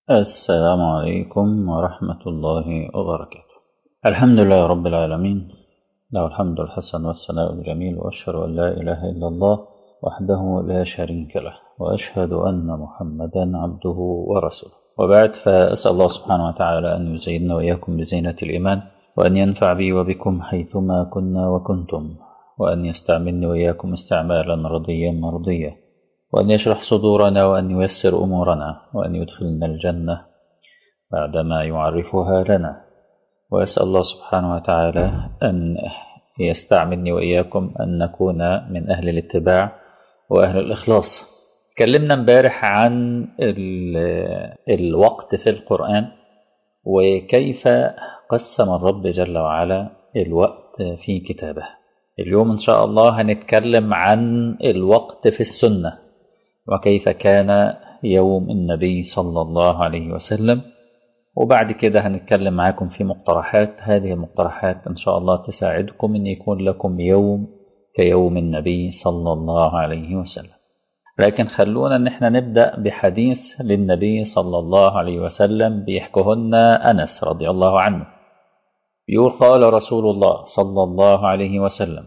السلام عليكم ورحمة الله وبركاته الحمد لله رب العالمين له الحمد الحسن والثناء الجميل وأشهد أن لا إله إلا الله وحده لا شريك له وأشهد أن محمدا عبده ورسوله وبعد فأسأل الله سبحانه وتعالى أن يزيننا وإياكم بزينة الإيمان وأن ينفع بي وبكم حيثما كنا وكنتم وأن يستعملني وإياكم استعمالا رضيا مرضيا وأن يشرح صدورنا وأن ييسر أمورنا وأن يدخلنا الجنة بعدما يعرفها لنا وأسأل الله سبحانه وتعالى أن يستعملني وإياكم أن نكون من أهل الاتباع وأهل الإخلاص تكلمنا امبارح عن الوقت في القرآن وكيف قسم الرب جل وعلا الوقت في كتابه اليوم إن شاء الله هنتكلم عن الوقت في السنة وكيف كان يوم النبي صلى الله عليه وسلم وبعد كده هنتكلم معاكم في مقترحات هذه المقترحات إن شاء الله تساعدكم أن يكون لكم يوم كيوم النبي صلى الله عليه وسلم لكن خلونا ان احنا نبدأ بحديث للنبي صلى الله عليه وسلم بيحكهن أنس رضي الله عنه يقول قال رسول الله صلى الله عليه وسلم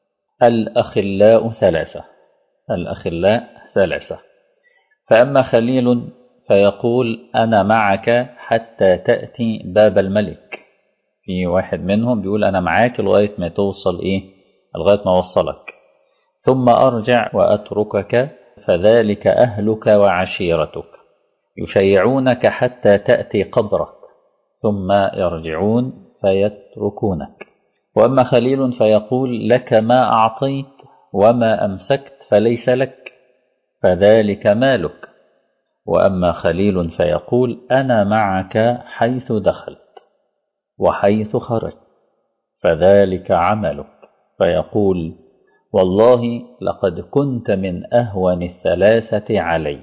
الأخلاء ثلاثة الأخلاء ثلاثة فأما خليل فيقول أنا معك حتى تأتي باب الملك في واحد منهم بيقول أنا معاك لغاية ما توصل إيه لغاية ما أوصلك ثم أرجع وأتركك فذلك أهلك وعشيرتك يشيعونك حتى تأتي قبرك ثم يرجعون فيتركونك وأما خليل فيقول لك ما أعطيت وما أمسكت فليس لك فذلك مالك وأما خليل فيقول أنا معك حيث دخلت وحيث خرجت فذلك عملك فيقول والله لقد كنت من أهون الثلاثة علي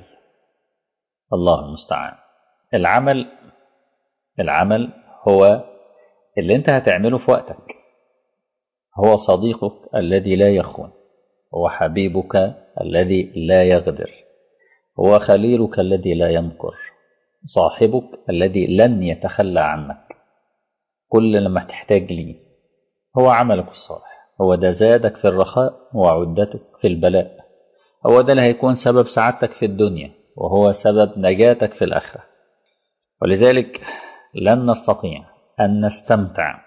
الله المستعان العمل العمل هو اللي انت هتعمله في وقتك هو صديقك الذي لا يخون هو حبيبك الذي لا يغدر هو خليلك الذي لا ينكر صاحبك الذي لن يتخلى عنك كل لما تحتاج ليه هو عملك الصالح هو ده زادك في الرخاء وعدتك في البلاء هو ده اللي هيكون سبب سعادتك في الدنيا وهو سبب نجاتك في الآخرة ولذلك لن نستطيع أن نستمتع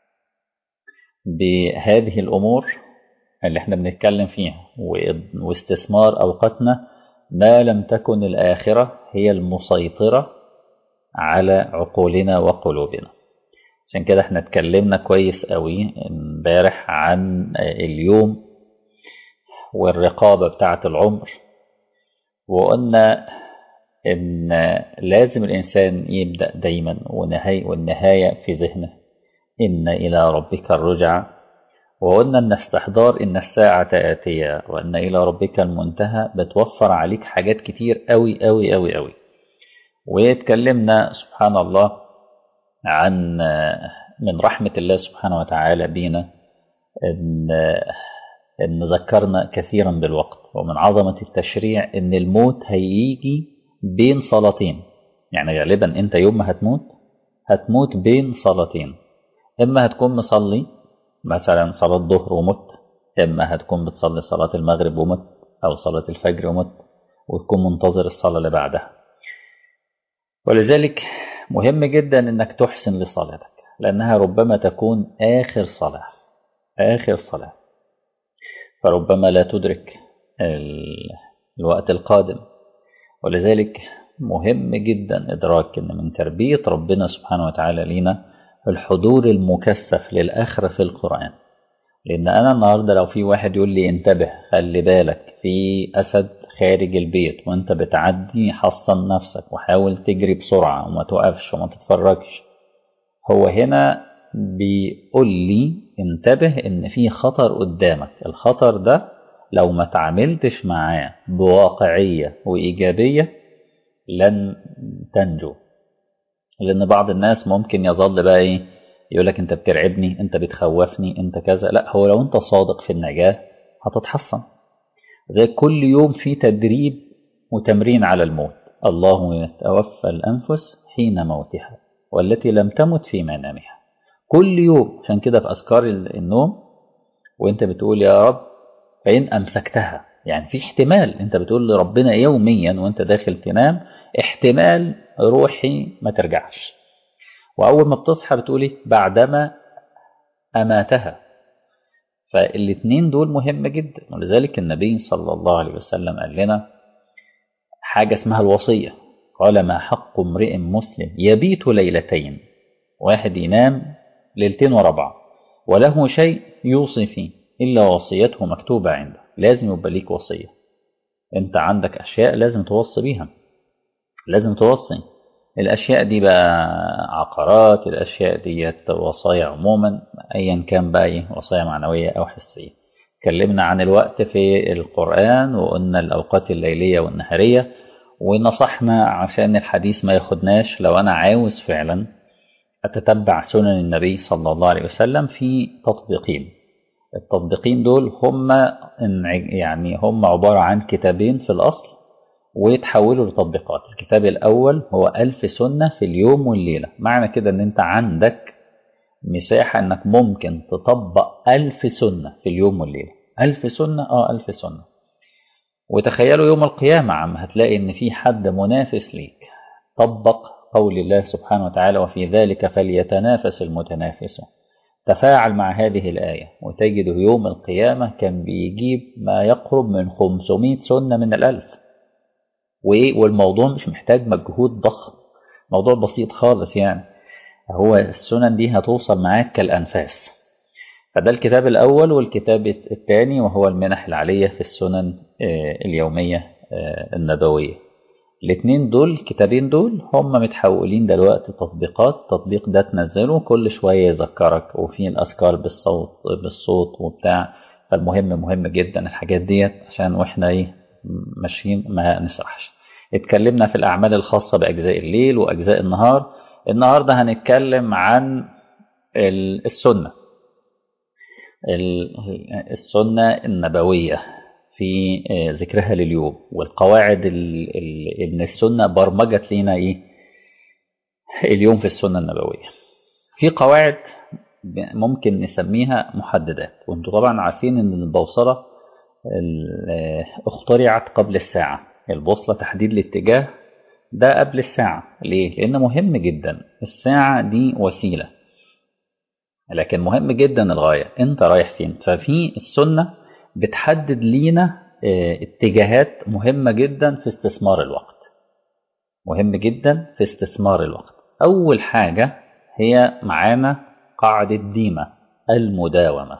بهذه الأمور اللي احنا بنتكلم فيها واستثمار أوقاتنا ما لم تكن الآخرة هي المسيطرة على عقولنا وقلوبنا عشان كده احنا اتكلمنا كويس قوي امبارح عن اليوم والرقابة بتاعة العمر وقلنا ان لازم الانسان يبدأ دايما ونهاية والنهاية في ذهنه ان الى ربك الرجع وقلنا ان استحضار ان الساعة آتية وان الى ربك المنتهى بتوفر عليك حاجات كتير قوي قوي قوي قوي واتكلمنا سبحان الله عن من رحمة الله سبحانه وتعالى بينا إن, إن ذكرنا كثيرا بالوقت ومن عظمة التشريع إن الموت هيجي بين صلاتين يعني غالبا أنت يوم ما هتموت هتموت بين صلاتين إما هتكون مصلي مثلا صلاة ظهر ومت إما هتكون بتصلي صلاة المغرب ومت أو صلاة الفجر ومت وتكون منتظر الصلاة اللي بعدها ولذلك مهم جدا انك تحسن لصلاتك لانها ربما تكون اخر صلاه اخر صلاه فربما لا تدرك الوقت القادم ولذلك مهم جدا ادراك ان من تربيه ربنا سبحانه وتعالى لينا الحضور المكثف للاخره في القران لان انا النهارده لو في واحد يقول لي انتبه خلي بالك في اسد خارج البيت وانت بتعدي حصن نفسك وحاول تجري بسرعة وما توقفش وما تتفرجش هو هنا بيقول لي انتبه ان في خطر قدامك الخطر ده لو ما تعاملتش معاه بواقعية وإيجابية لن تنجو لأن بعض الناس ممكن يظل بقى إيه يقول لك أنت بترعبني أنت بتخوفني أنت كذا لا هو لو أنت صادق في النجاة هتتحصن زي كل يوم في تدريب وتمرين على الموت الله يتوفى الأنفس حين موتها والتي لم تمت في منامها كل يوم عشان كده في أذكار النوم وانت بتقول يا رب فإن أمسكتها يعني في احتمال انت بتقول لربنا يوميا وانت داخل تنام احتمال روحي ما ترجعش وأول ما بتصحى بتقولي بعدما أماتها فالاثنين دول مهم جدا ولذلك النبي صلى الله عليه وسلم قال لنا حاجة اسمها الوصية قال ما حق امرئ مسلم يبيت ليلتين واحد ينام ليلتين ورا بعض وله شيء يوصي فيه إلا وصيته مكتوبة عنده لازم يبقى ليك وصية انت عندك أشياء لازم توصي بيها لازم توصي الأشياء دي بقى عقارات الأشياء دي وصايا عموما أيا كان بقى إيه وصايا معنوية أو حسية اتكلمنا عن الوقت في القرآن وقلنا الأوقات الليلية والنهارية ونصحنا عشان الحديث ما ياخدناش لو أنا عاوز فعلا أتتبع سنن النبي صلى الله عليه وسلم في تطبيقين التطبيقين دول هم يعني هم عبارة عن كتابين في الأصل ويتحولوا لتطبيقات الكتاب الأول هو ألف سنة في اليوم والليلة معنى كده أن أنت عندك مساحة أنك ممكن تطبق ألف سنة في اليوم والليلة ألف سنة آه ألف سنة وتخيلوا يوم القيامة عم هتلاقي أن في حد منافس ليك طبق قول الله سبحانه وتعالى وفي ذلك فليتنافس المتنافسون تفاعل مع هذه الآية وتجده يوم القيامة كان بيجيب ما يقرب من 500 سنة من الألف وإيه والموضوع مش محتاج مجهود ضخم موضوع بسيط خالص يعني هو السنن دي هتوصل معاك كالأنفاس فده الكتاب الأول والكتاب الثاني وهو المنح العالية في السنن اليومية النبوية الاثنين دول الكتابين دول هم متحولين دلوقتي تطبيقات تطبيق ده تنزله كل شوية يذكرك وفي الأذكار بالصوت بالصوت وبتاع فالمهم مهم جدا الحاجات ديت عشان واحنا ايه ماشيين ما نسرحش اتكلمنا في الأعمال الخاصة بأجزاء الليل وأجزاء النهار النهاردة هنتكلم عن السنة السنة النبوية في ذكرها لليوم والقواعد ان السنة برمجت لنا ايه اليوم في السنة النبوية في قواعد ممكن نسميها محددات وانتم طبعا عارفين ان البوصلة اخترعت قبل الساعة البوصلة تحديد الاتجاه ده قبل الساعة ليه؟ لأن مهم جدا الساعة دي وسيلة لكن مهم جدا الغاية انت رايح فين ففي السنة بتحدد لينا اتجاهات مهمة جدا في استثمار الوقت مهم جدا في استثمار الوقت أول حاجة هي معانا قاعدة ديمة المداومة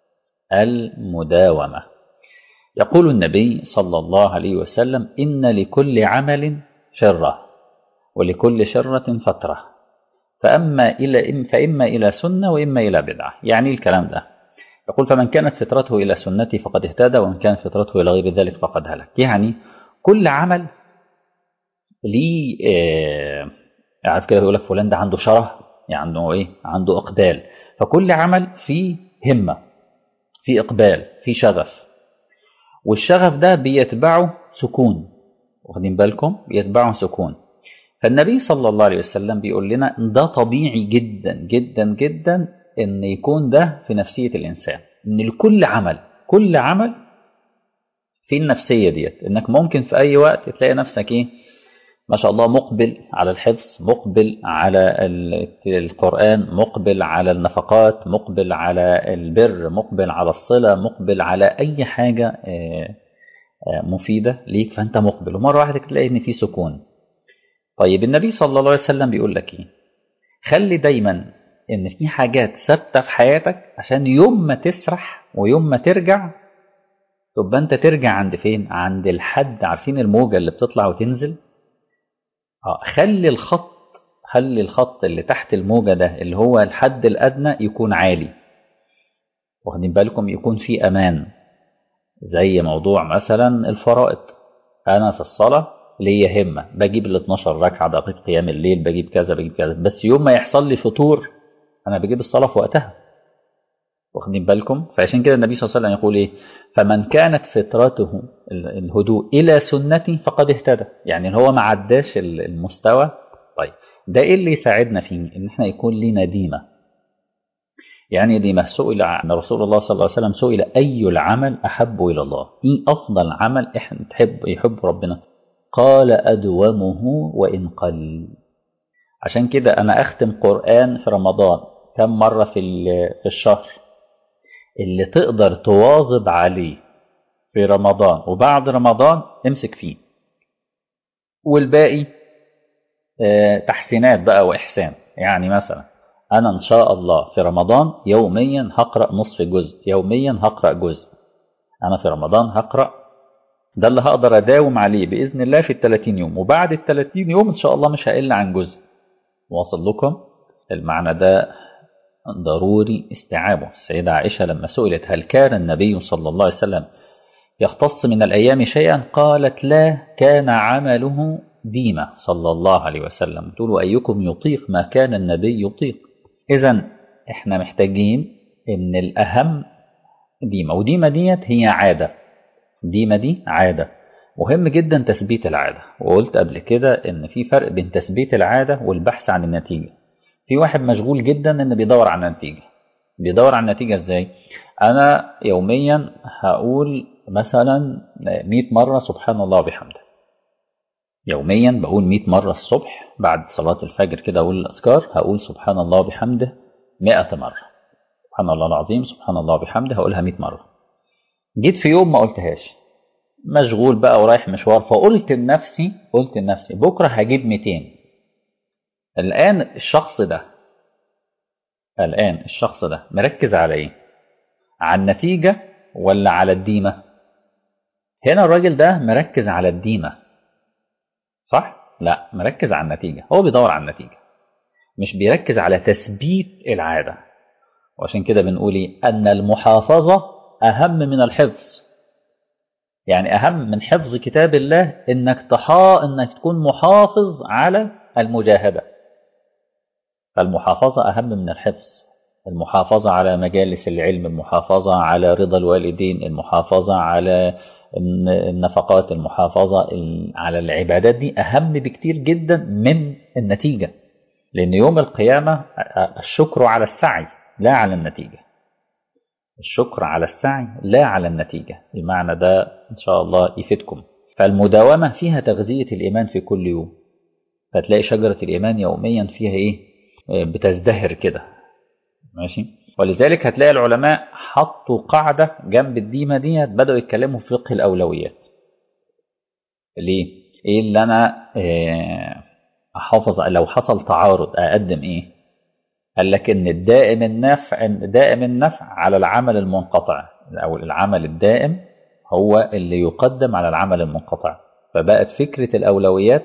المداومة يقول النبي صلى الله عليه وسلم إن لكل عمل شرة ولكل شرة فترة فأما إلى فإما إلى سنة وإما إلى بدعة يعني الكلام ده يقول فمن كانت فترته إلى سنتي فقد اهتدى ومن كانت فترته إلى غير ذلك فقد هلك يعني كل عمل ليه آه عارف كده يقول لك فلان ده عنده شره يعني عنده ايه عنده اقبال فكل عمل فيه همه فيه اقبال فيه شغف والشغف ده بيتبعه سكون واخدين بالكم بيتبعه سكون فالنبي صلى الله عليه وسلم بيقول لنا ده طبيعي جدا جدا جدا ان يكون ده في نفسية الانسان ان لكل عمل كل عمل في النفسية ديت انك ممكن في اي وقت تلاقي نفسك ايه ما شاء الله مقبل على الحفظ مقبل على القرآن مقبل على النفقات مقبل على البر مقبل على الصلة مقبل على أي حاجة مفيدة ليك فأنت مقبل ومرة واحدة تلاقي إن في سكون طيب النبي صلى الله عليه وسلم بيقول لك إيه خلي دايما إن في حاجات ثابتة في حياتك عشان يوم ما تسرح ويوم ما ترجع تبقى أنت ترجع عند فين؟ عند الحد عارفين الموجة اللي بتطلع وتنزل؟ اه خلي الخط خلي الخط اللي تحت الموجة ده اللي هو الحد الأدنى يكون عالي واخدين بالكم يكون في أمان زي موضوع مثلا الفرائض أنا في الصلاة ليا همة بجيب ال 12 ركعة بقيت قيام الليل بجيب كذا بجيب كذا بس يوم ما يحصل لي فطور أنا بجيب الصلاة في وقتها واخدين بالكم فعشان كده النبي صلى الله عليه وسلم يقول ايه فمن كانت فطرته الهدوء الى سنتي فقد اهتدى يعني هو ما عداش المستوى طيب ده ايه اللي يساعدنا فيه ان احنا يكون لنا ديمه يعني ديمه سئل عن رسول الله صلى الله عليه وسلم سئل اي العمل احب الى الله ايه افضل عمل احنا تحب يحب ربنا قال ادومه وان قل عشان كده انا اختم قران في رمضان كم مره في في الشهر اللي تقدر تواظب عليه في رمضان وبعد رمضان امسك فيه والباقي تحسينات بقى وإحسان يعني مثلا أنا إن شاء الله في رمضان يوميا هقرأ نصف جزء يوميا هقرأ جزء أنا في رمضان هقرأ ده اللي هقدر أداوم عليه بإذن الله في الثلاثين يوم وبعد الثلاثين يوم إن شاء الله مش هقل عن جزء واصل لكم المعنى ده ضروري استيعابه السيدة عائشة لما سئلت هل كان النبي صلى الله عليه وسلم يختص من الأيام شيئا قالت لا كان عمله ديمة صلى الله عليه وسلم تقول أيكم يطيق ما كان النبي يطيق إذا إحنا محتاجين إن الأهم ديمة وديمة ديت هي عادة ديمة دي عادة مهم جدا تثبيت العادة وقلت قبل كده إن في فرق بين تثبيت العادة والبحث عن النتيجة في واحد مشغول جدا إن بيدور على النتيجة بيدور على النتيجة إزاي أنا يوميا هقول مثلا 100 مرة سبحان الله وبحمده يوميا بقول 100 مرة الصبح بعد صلاة الفجر كده أقول الأذكار هقول سبحان الله وبحمده 100 مرة سبحان الله العظيم سبحان الله وبحمده هقولها 100 مرة جيت في يوم ما قلتهاش مشغول بقى ورايح مشوار فقلت لنفسي قلت لنفسي بكرة هجيب 200 الآن الشخص ده الآن الشخص ده مركز على إيه؟ على النتيجة ولا على الديمة؟ هنا الراجل ده مركز على الديمة صح؟ لا مركز على النتيجة هو بيدور على النتيجة مش بيركز على تثبيت العادة وعشان كده بنقول إيه؟ أن المحافظة أهم من الحفظ يعني أهم من حفظ كتاب الله إنك تحا إنك تكون محافظ على المجاهدة فالمحافظة أهم من الحفظ المحافظة على مجالس العلم المحافظة على رضا الوالدين المحافظة على النفقات المحافظة على العبادات دي أهم بكتير جدا من النتيجة لأن يوم القيامة الشكر على السعي لا على النتيجة الشكر على السعي لا على النتيجة المعنى ده إن شاء الله يفيدكم فالمداومة فيها تغذية الإيمان في كل يوم فتلاقي شجرة الإيمان يوميا فيها إيه بتزدهر كده ماشي ولذلك هتلاقي العلماء حطوا قاعدة جنب الديمة ديت بدأوا يتكلموا في فقه الأولويات ليه؟ إيه اللي أنا أحافظ لو حصل تعارض أقدم إيه؟ قال لك إن الدائم النفع دائم النفع على العمل المنقطع أو العمل الدائم هو اللي يقدم على العمل المنقطع فبقت فكرة الأولويات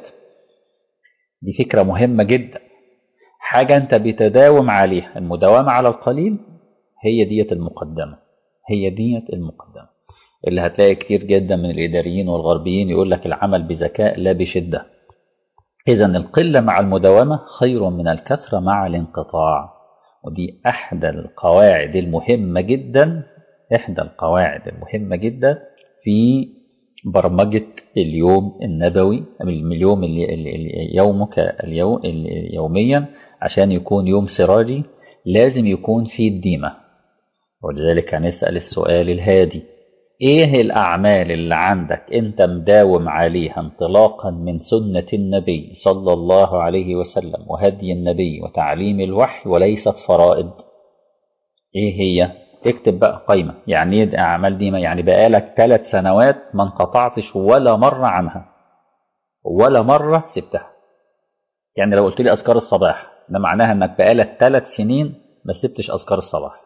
دي فكرة مهمة جدا حاجة أنت بتداوم عليها المداومة على القليل هي ديت المقدمة هي ديت المقدمة اللي هتلاقي كتير جدا من الإداريين والغربيين يقول لك العمل بذكاء لا بشدة إذا القلة مع المداومة خير من الكثرة مع الانقطاع ودي أحدى القواعد المهمة جدا إحدى القواعد المهمة جدا في برمجة اليوم النبوي اليوم يومك اليوم يوميا عشان يكون يوم سراجي لازم يكون فيه الديمة ولذلك هنسأل السؤال الهادي ايه الأعمال اللي عندك انت مداوم عليها انطلاقا من سنة النبي صلى الله عليه وسلم وهدي النبي وتعليم الوحي وليست فرائض ايه هي اكتب بقى قايمة يعني ايه أعمال ديمة يعني بقالك ثلاث سنوات ما انقطعتش ولا مرة عنها ولا مرة سبتها يعني لو قلت لي أذكار الصباح ده معناها انك بقالك ثلاث سنين ما سبتش اذكار الصباح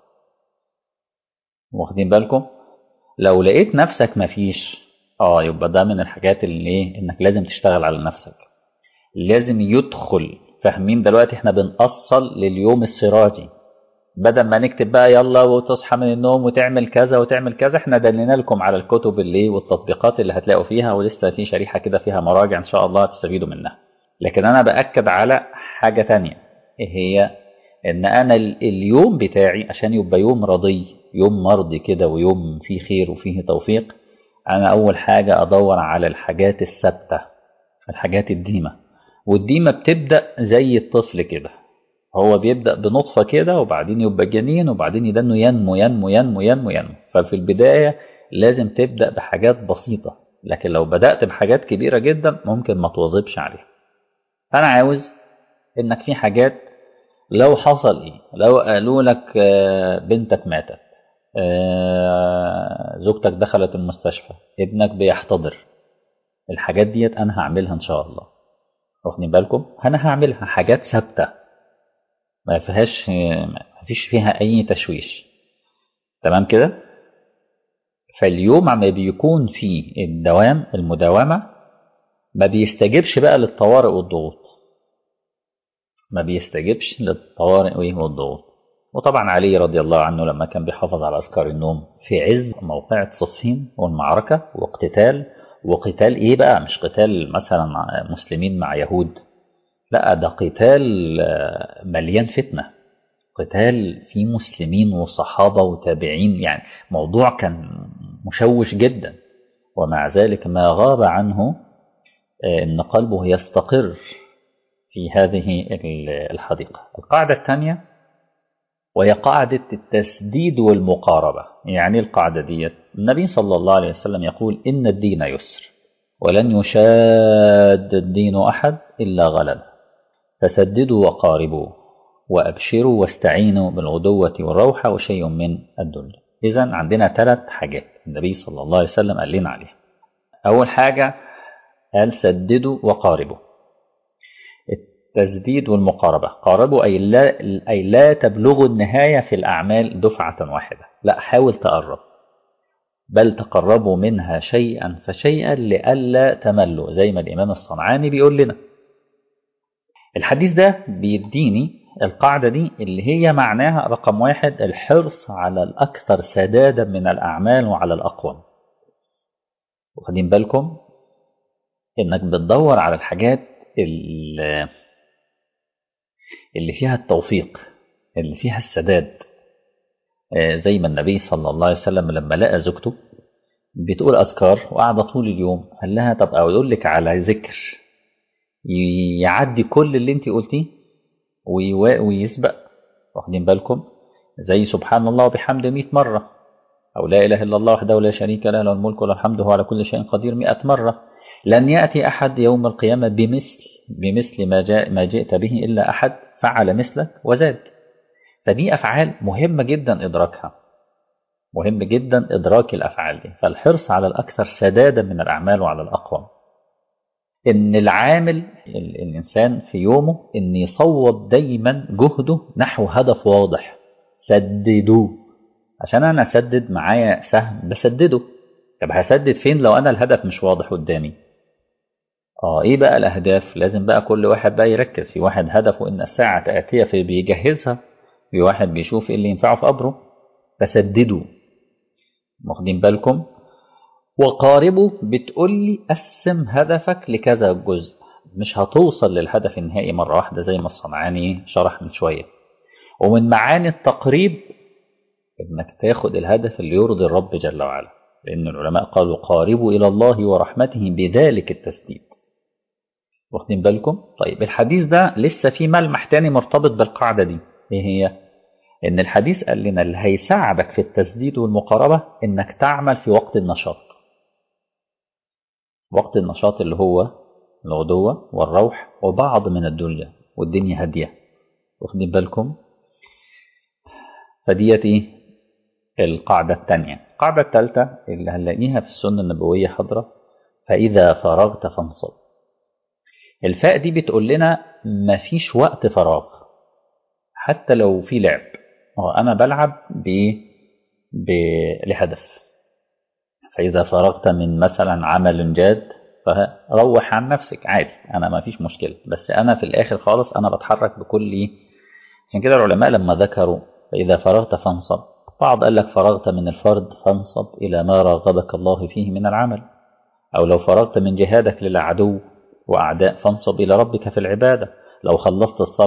واخدين بالكم لو لقيت نفسك ما فيش اه يبقى ده من الحاجات اللي ايه انك لازم تشتغل على نفسك لازم يدخل فاهمين دلوقتي احنا بنأصل لليوم السراجي بدل ما نكتب بقى يلا وتصحى من النوم وتعمل كذا وتعمل كذا احنا دلنا لكم على الكتب اللي والتطبيقات اللي هتلاقوا فيها ولسه في شريحة كده فيها مراجع ان شاء الله تستفيدوا منها لكن انا بأكد على حاجة تانية ايه هي ان انا اليوم بتاعي عشان يبقى يوم رضي يوم مرضي كده ويوم فيه خير وفيه توفيق انا اول حاجة ادور على الحاجات الثابتة الحاجات الديمة والديمة بتبدأ زي الطفل كده هو بيبدأ بنطفة كده وبعدين يبقى جنين وبعدين يدنه ينمو ينمو ينمو ينمو ينمو ففي البداية لازم تبدأ بحاجات بسيطة لكن لو بدأت بحاجات كبيرة جدا ممكن ما تواظبش عليها فأنا عاوز إنك في حاجات لو حصل إيه لو قالوا لك بنتك ماتت زوجتك دخلت المستشفى ابنك بيحتضر الحاجات ديت أنا هعملها إن شاء الله واخدين بالكم أنا هعملها حاجات ثابتة ما فيهاش ما فيش فيها أي تشويش تمام كده فاليوم عم بيكون في الدوام المداومة ما بيستجبش بقى للطوارئ والضغوط ما بيستجبش للطوارئ والضغوط وطبعا علي رضي الله عنه لما كان بيحافظ على أذكار النوم في عز موقعة صفين والمعركة واقتتال وقتال إيه بقى مش قتال مثلا مسلمين مع يهود لا ده قتال مليان فتنة قتال فيه مسلمين وصحابة وتابعين يعني موضوع كان مشوش جدا ومع ذلك ما غاب عنه أن قلبه يستقر في هذه الحديقة القاعدة الثانية وهي قاعدة التسديد والمقاربة يعني القاعدة دي النبي صلى الله عليه وسلم يقول إن الدين يسر ولن يشاد الدين أحد إلا غلب فسددوا وقاربوا وأبشروا واستعينوا بالغدوة والروحة وشيء من الدنيا إذا عندنا ثلاث حاجات النبي صلى الله عليه وسلم قال لنا عليها أول حاجة قال سددوا وقاربوا التسديد والمقاربة قاربوا أي لا, أي لا تبلغوا النهاية في الأعمال دفعة واحدة لا حاول تقرب بل تقربوا منها شيئا فشيئا لئلا تملوا زي ما الإمام الصنعاني بيقول لنا الحديث ده بيديني القاعدة دي اللي هي معناها رقم واحد الحرص على الأكثر سدادا من الأعمال وعلى الأقوم واخدين بالكم إنك بتدور على الحاجات اللي, اللي فيها التوفيق اللي فيها السداد زي ما النبي صلى الله عليه وسلم لما لقى زوجته بتقول أذكار وقاعدة طول اليوم قال لها طب أقول لك على ذكر يعدي كل اللي انت قلتيه ويسبق واخدين بالكم زي سبحان الله وبحمده 100 مرة أو لا إله إلا الله وحده لا شريك له له الملك وله الحمد وهو على كل شيء قدير 100 مرة لن يأتي أحد يوم القيامة بمثل بمثل ما جاء ما جئت به إلا أحد فعل مثلك وزاد فدي أفعال مهمة جدا إدراكها مهم جدا إدراك الأفعال دي فالحرص على الأكثر سدادا من الأعمال وعلى الأقوى ان العامل الانسان في يومه ان يصوب دايما جهده نحو هدف واضح سددوه عشان انا اسدد معايا سهم بسدده طب هسدد فين لو انا الهدف مش واضح قدامي اه ايه بقى الاهداف لازم بقى كل واحد بقى يركز في واحد هدفه ان الساعه تاتيه في بيجهزها في واحد بيشوف ايه اللي ينفعه في قبره فسددوا واخدين بالكم وقاربه بتقول لي قسم هدفك لكذا جزء مش هتوصل للهدف النهائي مرة واحدة زي ما الصنعاني شرح من شوية ومن معاني التقريب انك تاخد الهدف اللي يرضي الرب جل وعلا لأن العلماء قالوا قاربوا إلى الله ورحمته بذلك التسديد واخدين بالكم طيب الحديث ده لسه في ملمح تاني مرتبط بالقاعدة دي ايه هي ان الحديث قال لنا اللي هيساعدك في التسديد والمقاربة انك تعمل في وقت النشاط وقت النشاط اللي هو الغدوة والروح وبعض من الدنيا والدنيا هادية واخدين بالكم فديت ايه القاعدة الثانية القاعدة الثالثة اللي هنلاقيها في السنة النبوية حضرة فإذا فرغت فانصب الفاء دي بتقول لنا مفيش وقت فراغ حتى لو في لعب أنا بلعب ب... ب... لهدف فإذا فرغت من مثلا عمل جاد فروح عن نفسك عادي أنا ما فيش مشكلة بس أنا في الآخر خالص أنا بتحرك بكل عشان كده العلماء لما ذكروا فإذا فرغت فانصب بعض قال لك فرغت من الفرد فانصب إلى ما رغبك الله فيه من العمل أو لو فرغت من جهادك للعدو وأعداء فانصب إلى ربك في العبادة لو خلصت الصلاة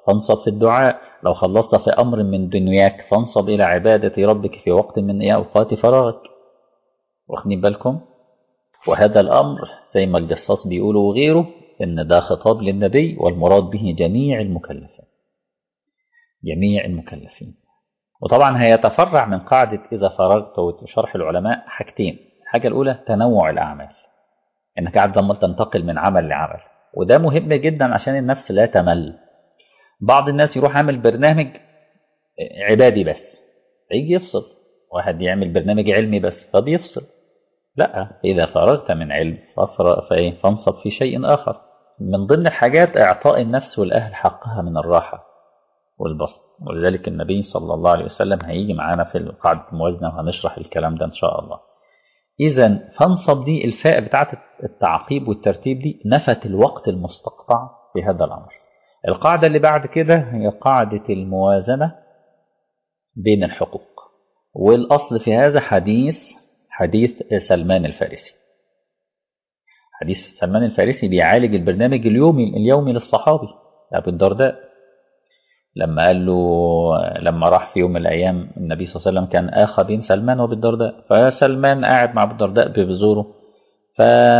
فانصب في الدعاء لو خلصت في أمر من دنياك فانصب إلى عبادة ربك في وقت من أوقات فراغك واخدين بالكم وهذا الأمر زي ما الجصاص بيقولوا وغيره إن ده خطاب للنبي والمراد به جميع المكلفين جميع المكلفين وطبعا هيتفرع من قاعدة إذا فرغت وشرح العلماء حاجتين الحاجة الأولى تنوع الأعمال إنك قاعد عمال تنتقل من عمل لعمل وده مهم جدا عشان النفس لا تمل بعض الناس يروح عامل برنامج عبادي بس يجي يفصل واحد يعمل برنامج علمي بس فبيفصل لا إذا فرغت من علم فانصب في شيء آخر من ضمن الحاجات إعطاء النفس والأهل حقها من الراحة والبسط ولذلك النبي صلى الله عليه وسلم هيجي معانا في قاعدة الموازنة وهنشرح الكلام ده إن شاء الله إذا فانصب دي الفاء بتاعت التعقيب والترتيب دي نفت الوقت المستقطع في هذا الأمر القاعدة اللي بعد كده هي قاعدة الموازنة بين الحقوق والأصل في هذا حديث حديث سلمان الفارسي حديث سلمان الفارسي بيعالج البرنامج اليومي اليومي للصحابي أبو الدرداء لما قال له لما راح في يوم من الأيام النبي صلى الله عليه وسلم كان آخى بين سلمان وأبو الدرداء فسلمان قاعد مع أبو الدرداء بيزوره ف...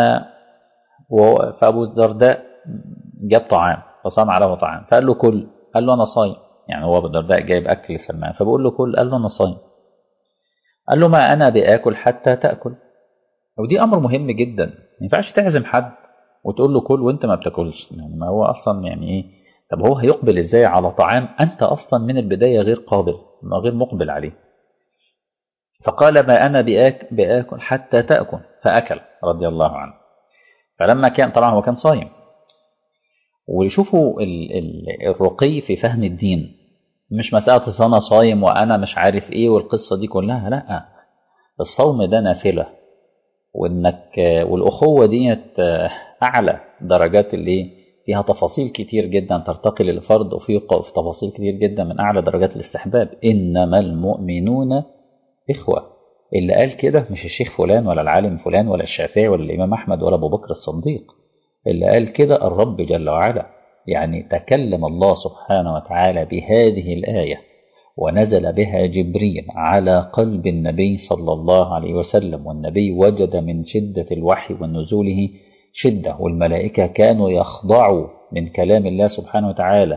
فأبو الدرداء جاب طعام فصنع له طعام فقال له كل قال له أنا صايم يعني هو أبو الدرداء جايب أكل لسلمان فبقول له كل قال له أنا صايم قال له ما أنا بآكل حتى تأكل ودي أمر مهم جدا ما ينفعش تعزم حد وتقول له كل وأنت ما بتاكلش يعني ما هو أصلا يعني إيه طب هو هيقبل إزاي على طعام أنت أصلا من البداية غير قابل غير مقبل عليه فقال ما أنا بآك بآكل حتى تأكل فأكل رضي الله عنه فلما كان طبعا هو كان صايم ويشوفوا الرقي في فهم الدين مش مسألة أنا صايم وأنا مش عارف إيه والقصة دي كلها لا الصوم ده نافلة وإنك والأخوة ديت أعلى درجات اللي فيها تفاصيل كتير جدا ترتقي للفرد وفي تفاصيل كتير جدا من أعلى درجات الاستحباب إنما المؤمنون إخوة اللي قال كده مش الشيخ فلان ولا العالم فلان ولا الشافعي ولا الإمام أحمد ولا أبو بكر الصديق اللي قال كده الرب جل وعلا يعني تكلم الله سبحانه وتعالى بهذه الآية ونزل بها جبريل على قلب النبي صلى الله عليه وسلم والنبي وجد من شدة الوحي ونزوله شدة والملائكة كانوا يخضعوا من كلام الله سبحانه وتعالى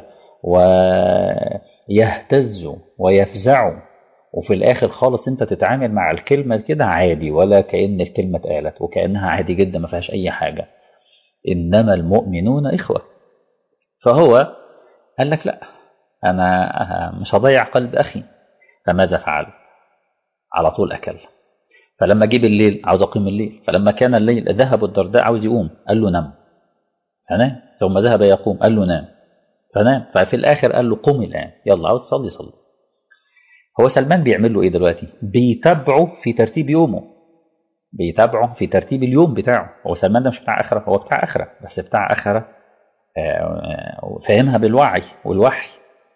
ويهتزوا ويفزعوا وفي الآخر خالص أنت تتعامل مع الكلمة كده عادي ولا كأن الكلمة اتقالت وكأنها عادي جدا ما فيهاش أي حاجة إنما المؤمنون إخوة فهو قال لك لا أنا مش هضيع قلب أخي فماذا فعل على طول أكل فلما جه بالليل عاوز أقيم الليل فلما كان الليل ذهب الدرداء عاوز يقوم قال له نم فنام ثم ذهب يقوم قال له نام فنام ففي الآخر قال له قم الآن يلا عاوز تصلي صلي هو سلمان بيعمل له إيه دلوقتي بيتابعه في ترتيب يومه بيتابعه في ترتيب اليوم بتاعه هو سلمان ده مش بتاع آخرة هو بتاع آخرة بس بتاع آخرة فاهمها بالوعي والوحي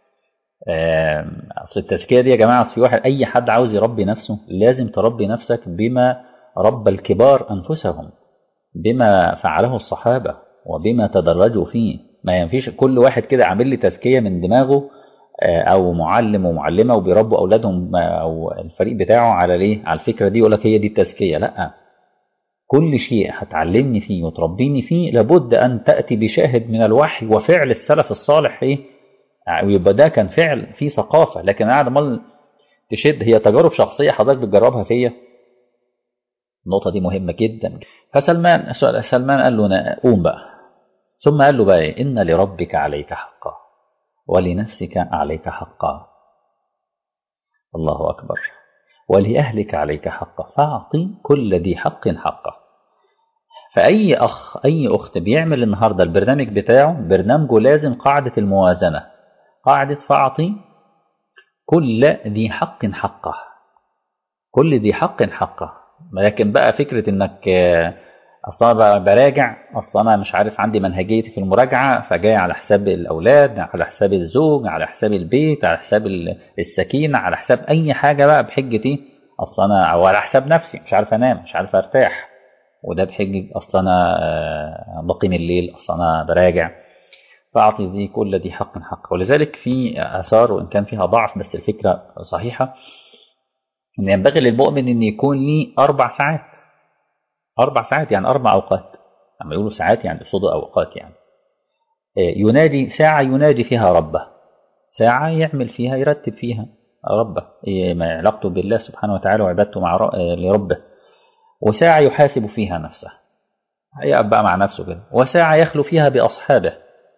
اصل التزكيه دي يا جماعه في واحد اي حد عاوز يربي نفسه لازم تربي نفسك بما ربى الكبار انفسهم بما فعله الصحابه وبما تدرجوا فيه ما ينفيش كل واحد كده عامل لي تزكيه من دماغه او معلم ومعلمه وبيربوا اولادهم او الفريق بتاعه على ليه على الفكره دي يقول لك هي دي التزكيه لا كل شيء هتعلمني فيه وتربيني فيه لابد ان تاتي بشاهد من الوحي وفعل السلف الصالح ايه ويبقى ده كان فعل فيه ثقافه لكن انا قاعد امال تشد هي تجارب شخصيه حضرتك بتجربها فيا النقطه دي مهمه جدا فسلمان سلمان قال له قوم بقى ثم قال له بقى إيه؟ ان لربك عليك حقا ولنفسك عليك حقا الله اكبر ولاهلك عليك حقا فاعطي كل ذي حق حقه فاي اخ اي اخت بيعمل النهارده البرنامج بتاعه برنامجه لازم قاعده الموازنه قاعدة فأعطي كل ذي حق حقه كل ذي حق حقه لكن بقى فكرة انك اصلا بقى براجع اصلا انا مش عارف عندي منهجيتي في المراجعة فجاي على حساب الاولاد على حساب الزوج على حساب البيت على حساب السكينة على حساب اي حاجة بقى بحجتي اصلا انا او على حساب نفسي مش عارف انام مش عارف ارتاح وده بحجة اصلا انا بقيم الليل اصلا انا براجع فأعطي ذي كل ذي حق حق ولذلك في آثار وإن كان فيها ضعف بس الفكرة صحيحة أن ينبغي للمؤمن أن يكون لي أربع ساعات أربع ساعات يعني أربع أوقات لما يقولوا ساعات يعني يقصدوا أوقات يعني ينادي ساعة ينادي فيها ربه ساعة يعمل فيها يرتب فيها ربه ما علاقته بالله سبحانه وتعالى وعبادته مع لربه وساعة يحاسب فيها نفسه هيقف بقى مع نفسه كده وساعة يخلو فيها بأصحابه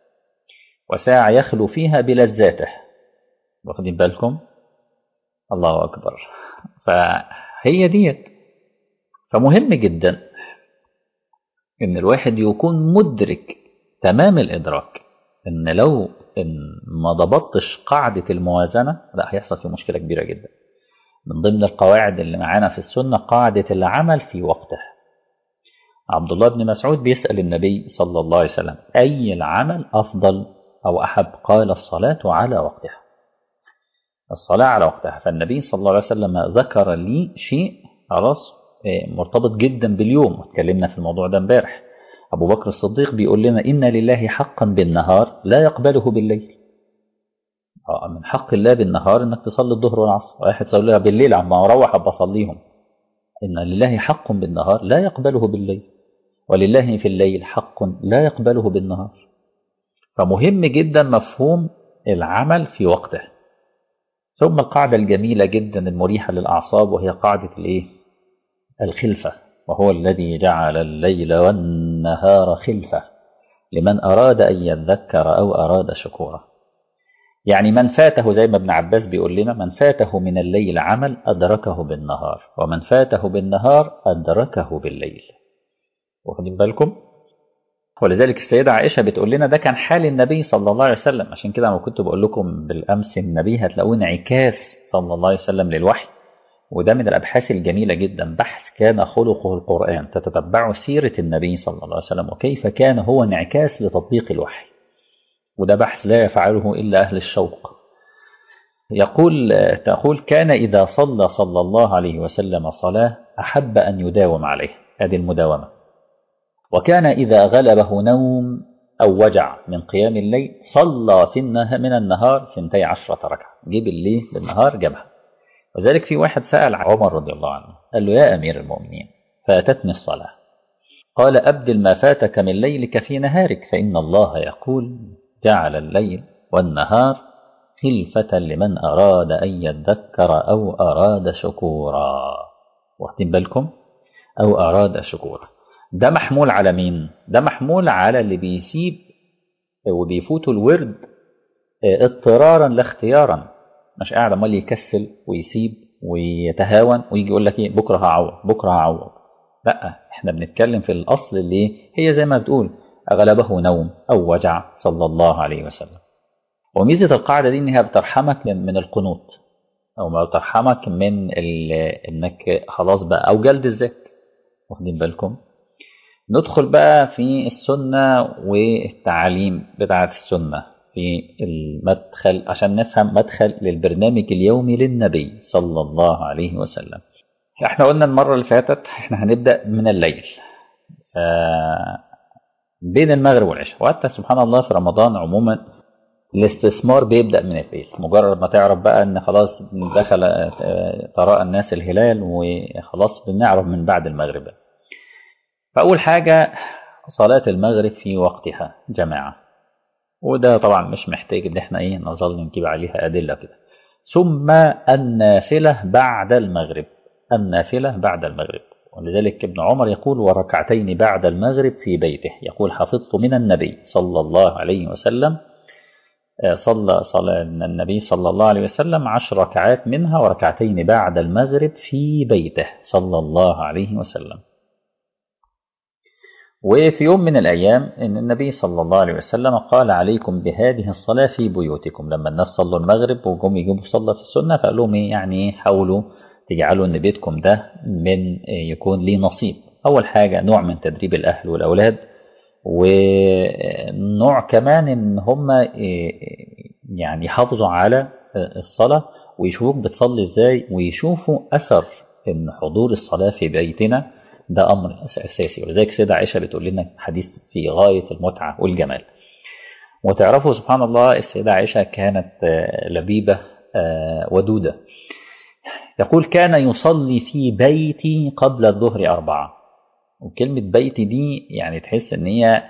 وساعة يخلو فيها بلذاته واخدين بالكم الله أكبر فهي ديت فمهم جدا ان الواحد يكون مدرك تمام الادراك ان لو ان ما ضبطتش قاعدة الموازنة لا هيحصل في مشكلة كبيرة جدا من ضمن القواعد اللي معانا في السنة قاعدة العمل في وقته عبد الله بن مسعود بيسأل النبي صلى الله عليه وسلم أي العمل أفضل أو أحب قال الصلاة على وقتها الصلاة على وقتها فالنبي صلى الله عليه وسلم ذكر لي شيء خلاص مرتبط جدا باليوم اتكلمنا في الموضوع ده امبارح أبو بكر الصديق بيقول لنا إن لله حقا بالنهار لا يقبله بالليل من حق الله بالنهار إنك تصلي الظهر والعصر واحد يقول لها بالليل عما أروح أبقى أصليهم إن لله حق بالنهار لا يقبله بالليل ولله في الليل حق لا يقبله بالنهار فمهم جدا مفهوم العمل في وقته ثم القاعدة الجميلة جدا المريحة للأعصاب وهي قاعدة الإيه؟ الخلفة وهو الذي جعل الليل والنهار خلفة لمن أراد أن يذكر أو أراد شكورا يعني من فاته زي ما ابن عباس بيقول لنا من فاته من الليل عمل أدركه بالنهار ومن فاته بالنهار أدركه بالليل واخدين بالكم ولذلك السيدة عائشة بتقول لنا ده كان حال النبي صلى الله عليه وسلم عشان كده أنا كنت بقول لكم بالأمس النبي هتلاقوه انعكاس صلى الله عليه وسلم للوحي وده من الأبحاث الجميلة جدا بحث كان خلقه القرآن تتتبع سيرة النبي صلى الله عليه وسلم وكيف كان هو انعكاس لتطبيق الوحي وده بحث لا يفعله إلا أهل الشوق يقول تقول كان إذا صلى صلى الله عليه وسلم صلاة أحب أن يداوم عليه هذه المداومة وكان إذا غلبه نوم أو وجع من قيام الليل صلى في النهار من النهار ثنتي عشرة ركعة جيب الليل بالنهار جابها وذلك في واحد سأل عمر رضي الله عنه قال له يا أمير المؤمنين فاتتني الصلاة قال أبدل ما فاتك من ليلك في نهارك فإن الله يقول جعل الليل والنهار خلفة لمن أراد أن يذكر أو أراد شكورا واخدين بالكم أو أراد شكورا ده محمول على مين ده محمول على اللي بيسيب وبيفوتوا الورد اضطرارا لا اختيارا مش قاعد عمال يكسل ويسيب ويتهاون ويجي يقول لك ايه بكره هعوض بكره هعوض لا احنا بنتكلم في الاصل اللي هي زي ما بتقول اغلبه نوم او وجع صلى الله عليه وسلم وميزه القاعده دي انها بترحمك من القنوط او ما بترحمك من انك خلاص بقى او جلد الذات واخدين بالكم ندخل بقى في السنه والتعاليم بتاعه السنه في المدخل عشان نفهم مدخل للبرنامج اليومي للنبي صلى الله عليه وسلم احنا قلنا المرة اللي فاتت احنا هنبدأ من الليل بين المغرب والعشاء وحتى سبحان الله في رمضان عموما الاستثمار بيبدأ من الليل مجرد ما تعرف بقى ان خلاص دخل تراءى الناس الهلال وخلاص بنعرف من بعد المغرب فأول حاجة صلاة المغرب في وقتها جماعة وده طبعا مش محتاج ان احنا ايه نظل نجيب عليها ادله كده ثم النافله بعد المغرب النافله بعد المغرب ولذلك ابن عمر يقول وركعتين بعد المغرب في بيته يقول حفظت من النبي صلى الله عليه وسلم صلى صلى النبي صلى الله عليه وسلم عشر ركعات منها وركعتين بعد المغرب في بيته صلى الله عليه وسلم وفي يوم من الأيام إن النبي صلى الله عليه وسلم قال عليكم بهذه الصلاة في بيوتكم لما الناس صلوا المغرب وجم يجيبوا صلاة في السنة فقال لهم يعني حاولوا تجعلوا إن بيتكم ده من يكون ليه نصيب أول حاجة نوع من تدريب الأهل والأولاد ونوع كمان إن هم يعني يحافظوا على الصلاة ويشوفوك بتصلي إزاي ويشوفوا أثر إن حضور الصلاة في بيتنا ده أمر أساسي ولذلك سيدة عائشة بتقول لنا حديث في غاية المتعة والجمال وتعرفوا سبحان الله السيدة عائشة كانت لبيبة ودودة يقول كان يصلي في بيتي قبل الظهر أربعة وكلمة بيتي دي يعني تحس إن هي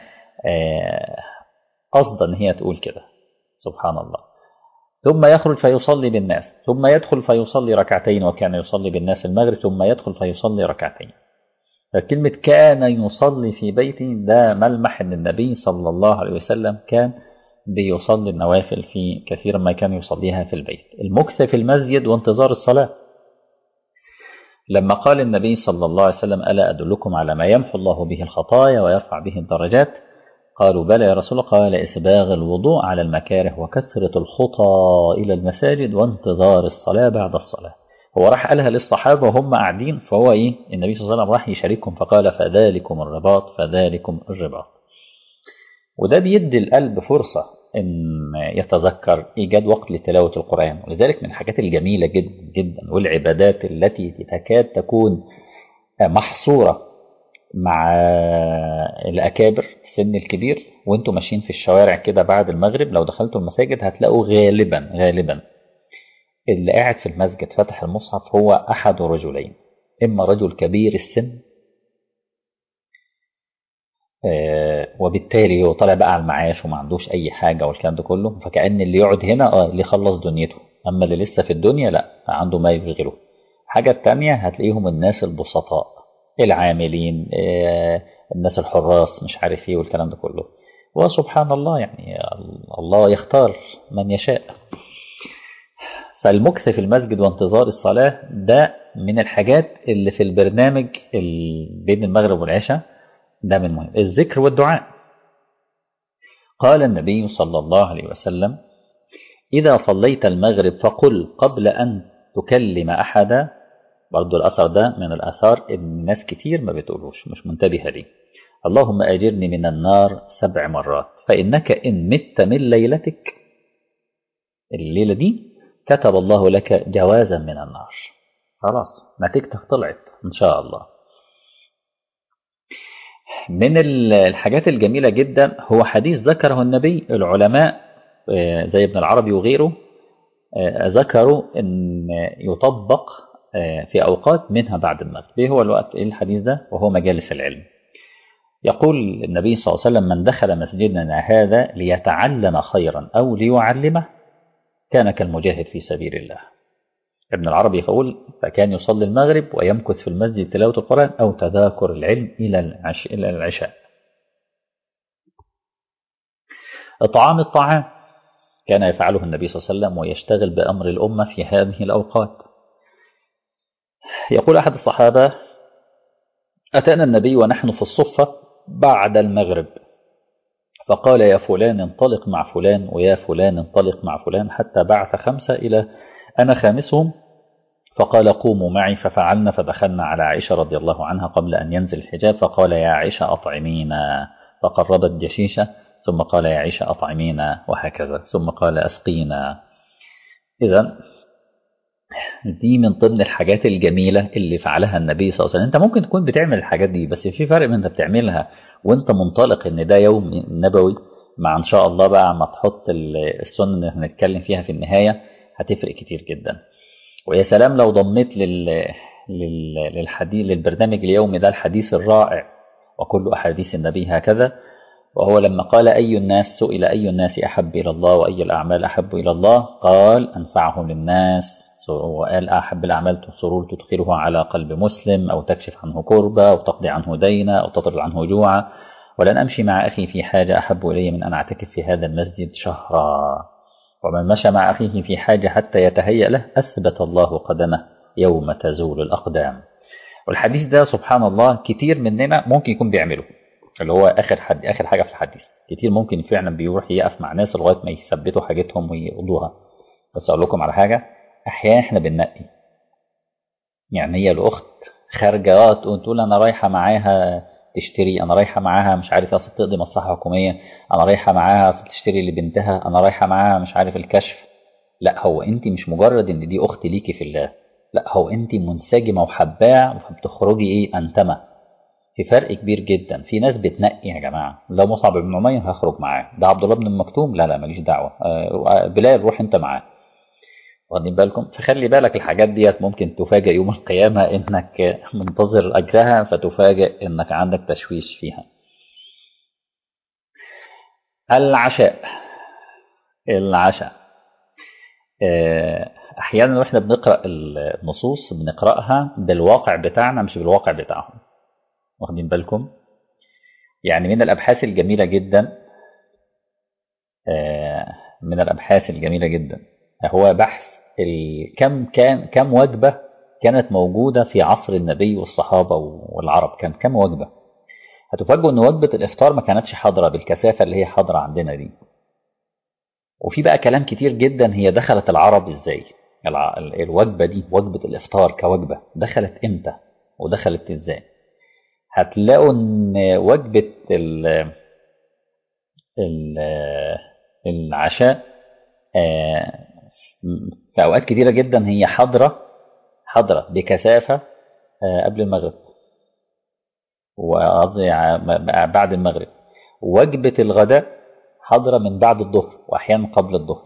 قصدا إن هي تقول كده سبحان الله ثم يخرج فيصلي بالناس ثم يدخل فيصلي ركعتين وكان يصلي بالناس المغرب ثم يدخل فيصلي ركعتين فكلمة كان يصلي في بيتي ده ملمح ان النبي صلى الله عليه وسلم كان بيصلي النوافل في كثيرا ما كان يصليها في البيت المكث في المسجد وانتظار الصلاة لما قال النبي صلى الله عليه وسلم ألا أدلكم على ما يمحو الله به الخطايا ويرفع به الدرجات قالوا بلى يا رسول الله قال إسباغ الوضوء على المكاره وكثرة الخطى إلى المساجد وانتظار الصلاة بعد الصلاة هو راح قالها للصحابة وهم قاعدين فهو إيه النبي صلى الله عليه وسلم راح يشاركهم فقال فذلكم الرباط فذلكم الرباط وده بيدي القلب فرصة إن يتذكر إيجاد وقت لتلاوة القرآن ولذلك من الحاجات الجميلة جدا جدا والعبادات التي تكاد تكون محصورة مع الأكابر السن الكبير وانتوا ماشيين في الشوارع كده بعد المغرب لو دخلتوا المساجد هتلاقوا غالبا غالبا اللي قاعد في المسجد فتح المصحف هو أحد رجلين إما رجل كبير السن آه وبالتالي هو طالع بقى على المعاش وما عندوش أي حاجة والكلام ده كله فكأن اللي يقعد هنا اه اللي يخلص دنيته أما اللي لسه في الدنيا لا عنده ما يشغله الحاجة التانية هتلاقيهم الناس البسطاء العاملين آه الناس الحراس مش عارف ايه والكلام ده كله وسبحان الله يعني الله يختار من يشاء فالمكث في المسجد وانتظار الصلاة ده من الحاجات اللي في البرنامج بين المغرب والعشاء ده من مهم الذكر والدعاء قال النبي صلى الله عليه وسلم إذا صليت المغرب فقل قبل أن تكلم أحدا برضو الأثر ده من الآثار إن ناس كتير ما بتقولوش مش منتبهة ليه اللهم أجرني من النار سبع مرات فإنك إن مت من ليلتك الليلة دي كتب الله لك جوازا من النار خلاص نتيجتك طلعت إن شاء الله من الحاجات الجميلة جدا هو حديث ذكره النبي العلماء زي ابن العربي وغيره ذكروا أن يطبق في أوقات منها بعد المغرب ايه هو الوقت ايه الحديث ده وهو مجالس العلم يقول النبي صلى الله عليه وسلم من دخل مسجدنا هذا ليتعلم خيرا أو ليعلمه كان كالمجاهد في سبيل الله ابن العربي يقول فكان يصلي المغرب ويمكث في المسجد تلاوة القرآن أو تذاكر العلم إلى العش... إلى العشاء إطعام الطعام كان يفعله النبي صلى الله عليه وسلم ويشتغل بأمر الأمة في هذه الأوقات يقول أحد الصحابة أتانا النبي ونحن في الصفة بعد المغرب فقال يا فلان انطلق مع فلان ويا فلان انطلق مع فلان حتى بعث خمسة إلى أنا خامسهم فقال قوموا معي ففعلنا فدخلنا على عائشة رضي الله عنها قبل أن ينزل الحجاب فقال يا عائشة أطعمينا فقربت جشيشة ثم قال يا عائشة أطعمينا وهكذا ثم قال أسقينا إذا دي من ضمن الحاجات الجميلة اللي فعلها النبي صلى الله عليه وسلم انت ممكن تكون بتعمل الحاجات دي بس في فرق من انت بتعملها وانت منطلق ان ده يوم نبوي مع ان شاء الله بقى ما تحط السنة اللي هنتكلم فيها في النهاية هتفرق كتير جدا ويا سلام لو ضميت لل... لل... للحديث للبرنامج اليومي ده الحديث الرائع وكل أحاديث النبي هكذا وهو لما قال أي الناس سئل أي الناس أحب إلى الله وأي الأعمال أحب إلى الله قال أنفعهم للناس وقال أحب الأعمال سرور تدخله على قلب مسلم أو تكشف عنه كربة أو تقضي عنه دينا أو تطرد عنه جوعا ولن أمشي مع أخي في حاجة أحب إلي من أن أعتكف في هذا المسجد شهرا ومن مشى مع أخيه في حاجة حتى يتهيأ له أثبت الله قدمه يوم تزول الأقدام والحديث ده سبحان الله كتير مننا ممكن يكون بيعمله اللي هو آخر حد آخر حاجة في الحديث كتير ممكن فعلا بيروح يقف مع ناس لغاية ما يثبتوا حاجتهم ويقضوها بس أقول لكم على حاجة أحيانا إحنا بننقي يعني هي الأخت خارجة وتقول أنا رايحة معاها تشتري أنا رايحة معاها مش عارف أصل تقضي مصلحة حكومية أنا رايحة معاها أصل تشتري لبنتها أنا رايحة معاها مش عارف الكشف لا هو أنت مش مجرد إن دي أخت ليكي في الله لا هو أنت منسجمة وحباع فبتخرجي إيه أنتمة في فرق كبير جدا في ناس بتنقي يا جماعه لو مصعب بن عمير هخرج معاه ده عبد الله بن المكتوم لا لا ماليش دعوه آه بلال روح انت معاه واخدين بالكم فخلي بالك الحاجات ديت ممكن تفاجئ يوم القيامه انك منتظر اجرها فتفاجئ انك عندك تشويش فيها العشاء العشاء احيانا واحنا بنقرا النصوص بنقراها بالواقع بتاعنا مش بالواقع بتاعهم واخدين بالكم يعني من الابحاث الجميله جدا من الابحاث الجميله جدا هو بحث كم كان كم وجبه كانت موجوده في عصر النبي والصحابه والعرب كان كم وجبه هتفاجئوا ان وجبه الافطار ما كانتش حاضره بالكثافه اللي هي حاضره عندنا دي وفي بقى كلام كتير جدا هي دخلت العرب ازاي الوجبه دي وجبه الافطار كوجبه دخلت امتى ودخلت ازاي هتلاقوا ان وجبه ال ال العشاء في اوقات كتيره جدا هي حاضره حاضره بكثافه قبل المغرب وقصدي بعد المغرب وجبه الغداء حاضره من بعد الظهر واحيانا قبل الظهر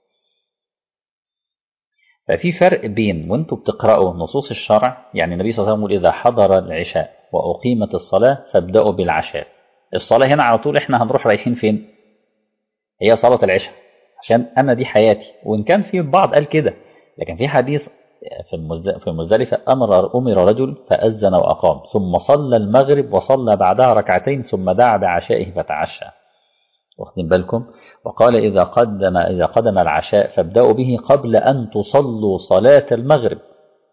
ففي فرق بين وانتوا بتقرأوا نصوص الشرع يعني النبي صلى الله عليه وسلم يقول إذا حضر العشاء وأقيمت الصلاة فابدأوا بالعشاء الصلاة هنا على طول إحنا هنروح رايحين فين هي صلاة العشاء عشان أنا دي حياتي وإن كان في بعض قال كده لكن في حديث في في مزدلفة أمر أمر رجل فأذن وأقام ثم صلى المغرب وصلى بعدها ركعتين ثم دعا بعشائه فتعشى واخدين بالكم وقال إذا قدم إذا قدم العشاء فابدأوا به قبل أن تصلوا صلاة المغرب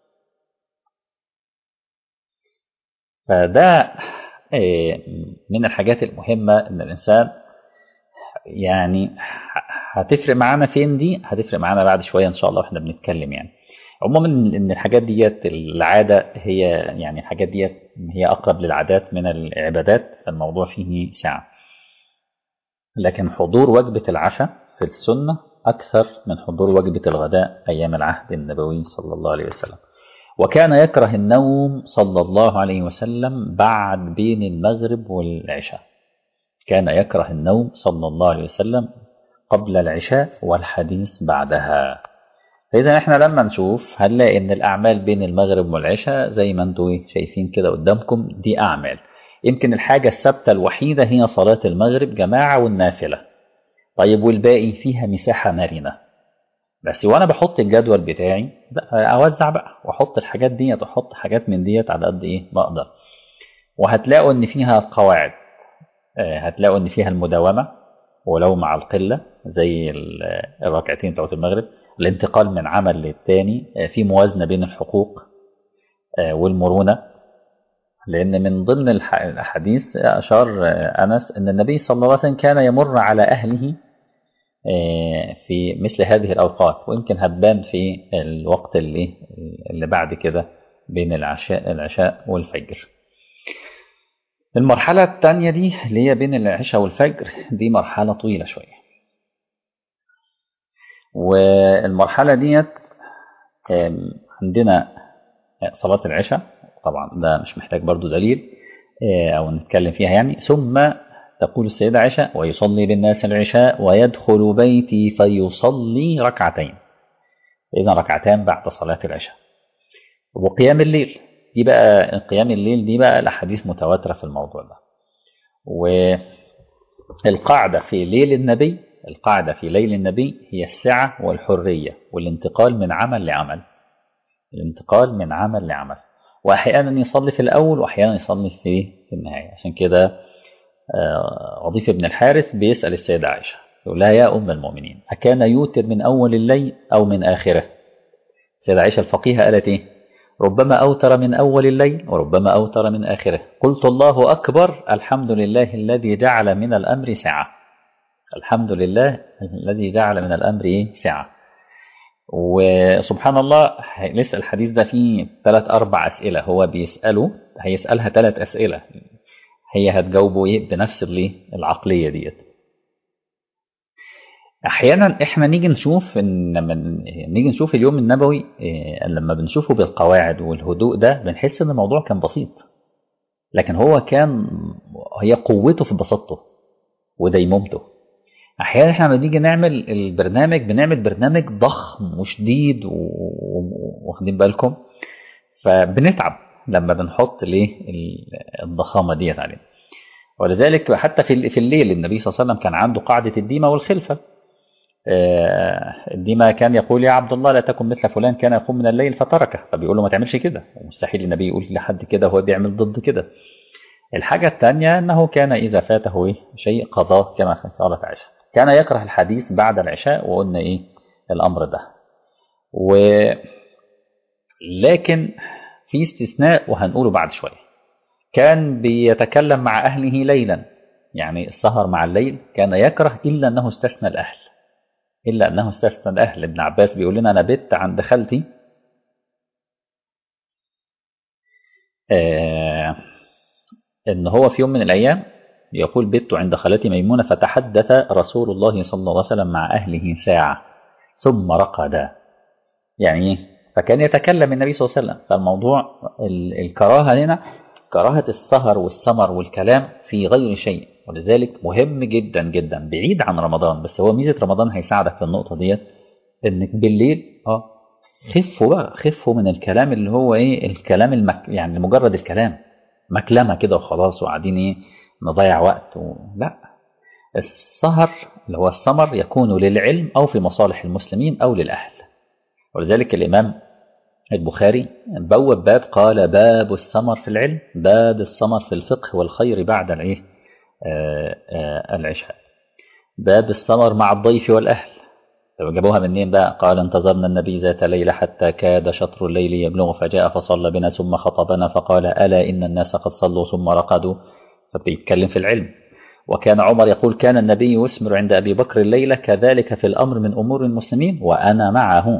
فده من الحاجات المهمة إن الإنسان يعني هتفرق معانا فين دي هتفرق معانا بعد شوية إن شاء الله وإحنا بنتكلم يعني عموما إن الحاجات ديت العادة هي يعني الحاجات ديت هي أقرب للعادات من العبادات فالموضوع فيه سعة لكن حضور وجبة العشاء في السنة أكثر من حضور وجبة الغداء أيام العهد النبوي صلى الله عليه وسلم وكان يكره النوم صلى الله عليه وسلم بعد بين المغرب والعشاء كان يكره النوم صلى الله عليه وسلم قبل العشاء والحديث بعدها فإذا احنا لما نشوف هنلاقي ان الأعمال بين المغرب والعشاء زي ما انتم شايفين كده قدامكم دي أعمال يمكن الحاجة الثابتة الوحيدة هي صلاة المغرب جماعة والنافلة طيب والباقي فيها مساحة مرنة بس وانا بحط الجدول بتاعي اوزع بقى واحط الحاجات ديت واحط حاجات من ديت على قد ايه بقدر وهتلاقوا ان فيها قواعد هتلاقوا ان فيها المداومة ولو مع القلة زي الركعتين بتوعت المغرب الانتقال من عمل للتاني في موازنة بين الحقوق والمرونة لأن من ضمن الأحاديث أشار أنس أن النبي صلى الله عليه وسلم كان يمر على أهله في مثل هذه الأوقات ويمكن هتبان في الوقت اللي اللي بعد كده بين العشاء العشاء والفجر المرحلة الثانية دي اللي هي بين العشاء والفجر دي مرحلة طويلة شوية والمرحلة ديت عندنا صلاة العشاء طبعا ده مش محتاج برضو دليل أو نتكلم فيها يعني ثم تقول السيدة عائشة ويصلي بالناس العشاء ويدخل بيتي فيصلي ركعتين إذا ركعتان بعد صلاة العشاء وقيام الليل دي بقى قيام الليل دي بقى الأحاديث متواترة في الموضوع ده والقاعدة في ليل النبي القاعدة في ليل النبي هي السعة والحرية والانتقال من عمل لعمل الانتقال من عمل لعمل وأحيانا يصلي في الأول وأحيانا يصلي في في النهاية عشان كده عضيف بن الحارث بيسأل السيدة عائشة يقول لها يا أم المؤمنين أكان يوتر من أول الليل أو من آخره السيدة عائشة الفقيهة قالت إيه ربما أوتر من أول الليل وربما أوتر من آخره قلت الله أكبر الحمد لله الذي جعل من الأمر سعة الحمد لله الذي جعل من الأمر سعة وسبحان الله لسه الحديث ده فيه ثلاث أربع أسئلة هو بيسأله هيسألها ثلاث أسئلة هي هتجاوبه ايه بنفس العقلية ديت احيانا احنا نيجي نشوف ان لما نيجي نشوف اليوم النبوي إيه لما بنشوفه بالقواعد والهدوء ده بنحس ان الموضوع كان بسيط لكن هو كان هي قوته في بساطته وديمومته احيانا احنا لما نيجي نعمل البرنامج بنعمل برنامج ضخم وشديد واخدين بالكم فبنتعب لما بنحط ليه الضخامه ديت عليه ولذلك حتى في في الليل النبي صلى الله عليه وسلم كان عنده قاعده الديمه والخلفه الديمه كان يقول يا عبد الله لا تكن مثل فلان كان يقوم من الليل فتركه فبيقول له ما تعملش كده ومستحيل النبي يقول لحد كده هو بيعمل ضد كده الحاجة الثانية أنه كان إذا فاته شيء قضاه كما قالت عائشة كان يكره الحديث بعد العشاء وقلنا إيه الأمر ده و لكن في استثناء وهنقوله بعد شوية كان بيتكلم مع أهله ليلا يعني السهر مع الليل كان يكره إلا أنه استثنى الأهل إلا أنه استثنى الأهل ابن عباس بيقول لنا أنا بت عند خالتي آه ان هو في يوم من الايام يقول بت عند خالتي ميمونه فتحدث رسول الله صلى الله عليه وسلم مع اهله ساعه ثم رقد يعني ايه فكان يتكلم النبي صلى الله عليه وسلم فالموضوع الكراهه هنا كراهه السهر والسمر والكلام في غير شيء ولذلك مهم جدا جدا بعيد عن رمضان بس هو ميزه رمضان هيساعدك في النقطه ديت انك بالليل اه خفوا بقى خفوا من الكلام اللي هو ايه الكلام المك يعني مجرد الكلام مكلمه كده وخلاص وقاعدين ايه نضيع وقت و... لا السهر اللي هو السمر يكون للعلم او في مصالح المسلمين او للاهل ولذلك الامام البخاري بوب باب قال باب السمر في العلم باب السمر في الفقه والخير بعد الايه العشاء باب السمر مع الضيف والاهل طب جابوها منين بقى قال انتظرنا النبي ذات ليلة حتى كاد شطر الليل يبلغ فجاء فصلى بنا ثم خطبنا فقال ألا إن الناس قد صلوا ثم رقدوا فبيتكلم في العلم وكان عمر يقول كان النبي يسمر عند أبي بكر الليلة كذلك في الأمر من أمور المسلمين وأنا معه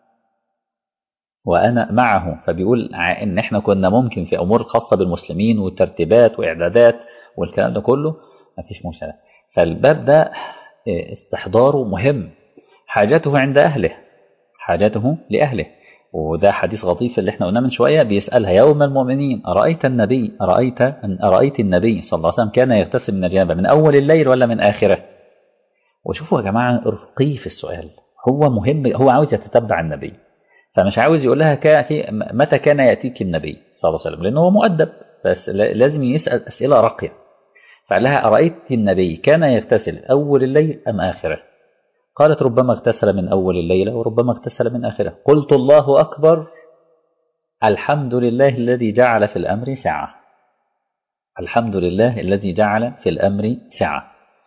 وأنا معه فبيقول إن إحنا كنا ممكن في أمور خاصة بالمسلمين والترتيبات وإعدادات والكلام ده كله مفيش مشكلة فالباب ده استحضاره مهم حاجته عند أهله حاجته لأهله وده حديث لطيف اللي احنا قلناه من شوية بيسألها يوم المؤمنين أرأيت النبي أرأيت أن أرأيت النبي صلى الله عليه وسلم كان يغتسل من الجنابة من أول الليل ولا من آخره وشوفوا يا جماعة رقي في السؤال هو مهم هو عاوز يتتبع النبي فمش عاوز يقول لها متى كان يأتيك النبي صلى الله عليه وسلم لأنه هو مؤدب بس لازم يسأل أسئلة راقية فقال لها أرأيت النبي كان يغتسل أول الليل أم آخره قالت ربما اغتسل من أول الليلة وربما اغتسل من آخره قلت الله أكبر الحمد لله الذي جعل في الأمر سعة الحمد لله الذي جعل في الأمر سعة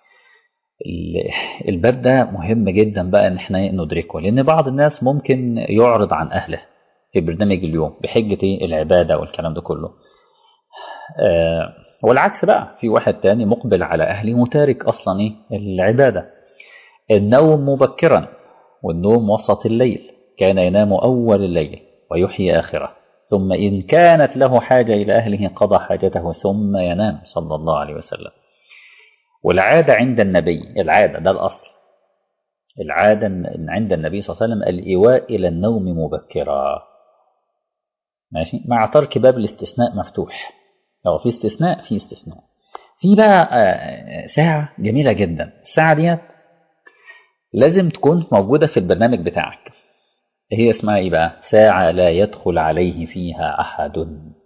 الباب ده مهم جدا بقى ان احنا ندركه لان بعض الناس ممكن يعرض عن اهله في برنامج اليوم بحجة العبادة والكلام ده كله آه والعكس بقى في واحد تاني مقبل على اهله وتارك اصلا ايه العبادة النوم مبكرا والنوم وسط الليل كان ينام أول الليل ويحيي آخره ثم إن كانت له حاجة إلى أهله قضى حاجته ثم ينام صلى الله عليه وسلم والعادة عند النبي العادة ده الأصل العادة عند النبي صلى الله عليه وسلم الإيواء إلى النوم مبكرا ماشي مع ترك باب الاستثناء مفتوح لو في استثناء في استثناء في بقى ساعة جميلة جدا الساعة ديت لازم تكون موجودة في البرنامج بتاعك هي اسمها ايه بقى ساعة لا يدخل عليه فيها أحد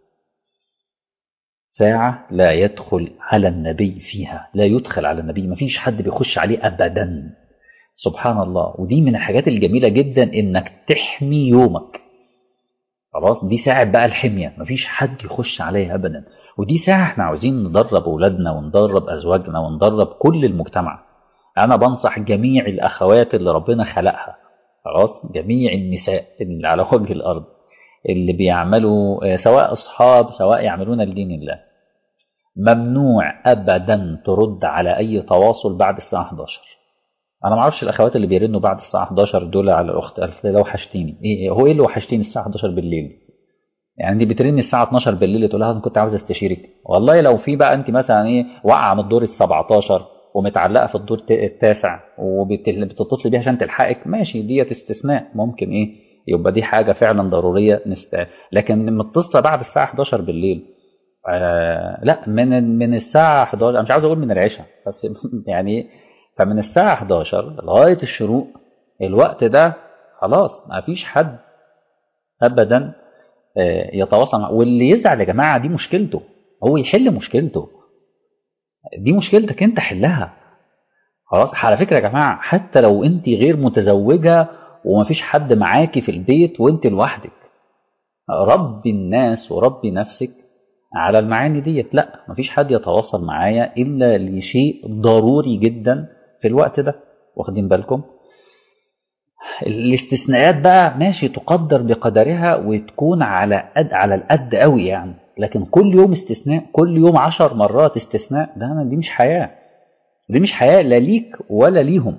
ساعة لا يدخل على النبي فيها لا يدخل على النبي ما فيش حد بيخش عليه أبدا سبحان الله ودي من الحاجات الجميلة جدا إنك تحمي يومك خلاص دي ساعة بقى الحمية ما فيش حد يخش عليها أبدا ودي ساعة احنا عاوزين ندرب أولادنا وندرب أزواجنا وندرب كل المجتمع أنا بنصح جميع الأخوات اللي ربنا خلقها خلاص جميع النساء اللي على وجه الأرض اللي بيعملوا سواء أصحاب سواء يعملون لدين الله ممنوع أبدا ترد على أي تواصل بعد الساعة 11 أنا ما اعرفش الأخوات اللي بيرنوا بعد الساعة 11 دول على الأخت قالت لي لو وحشتيني إيه هو إيه اللي وحشتيني الساعة 11 بالليل يعني دي بترني الساعة 12 بالليل تقول لها أنا كنت عاوز استشيرك والله لو في بقى أنت مثلا إيه واقعة من الدور ال 17 ومتعلقه في الدور التاسع وبتتصل بيها عشان تلحقك ماشي ديت استثناء ممكن ايه يبقى دي حاجه فعلا ضروريه نست... لكن متصله بعد الساعه 11 بالليل آه لا من من الساعة 11 أنا مش عاوز أقول من العشاء بس يعني فمن الساعة 11 لغاية الشروق الوقت ده خلاص ما فيش حد أبدا آه يتواصل مع واللي يزعل يا جماعة دي مشكلته هو يحل مشكلته دي مشكلتك أنت حلها خلاص على فكرة يا جماعة حتى لو أنت غير متزوجة ومفيش حد معاكي في البيت وأنت لوحدك ربي الناس وربي نفسك على المعاني ديت لا مفيش حد يتواصل معايا الا لشيء ضروري جدا في الوقت ده واخدين بالكم الاستثناءات بقى ماشي تقدر بقدرها وتكون على قد على القد قوي يعني لكن كل يوم استثناء كل يوم عشر مرات استثناء ده دي مش حياة دي مش حياة لا ليك ولا ليهم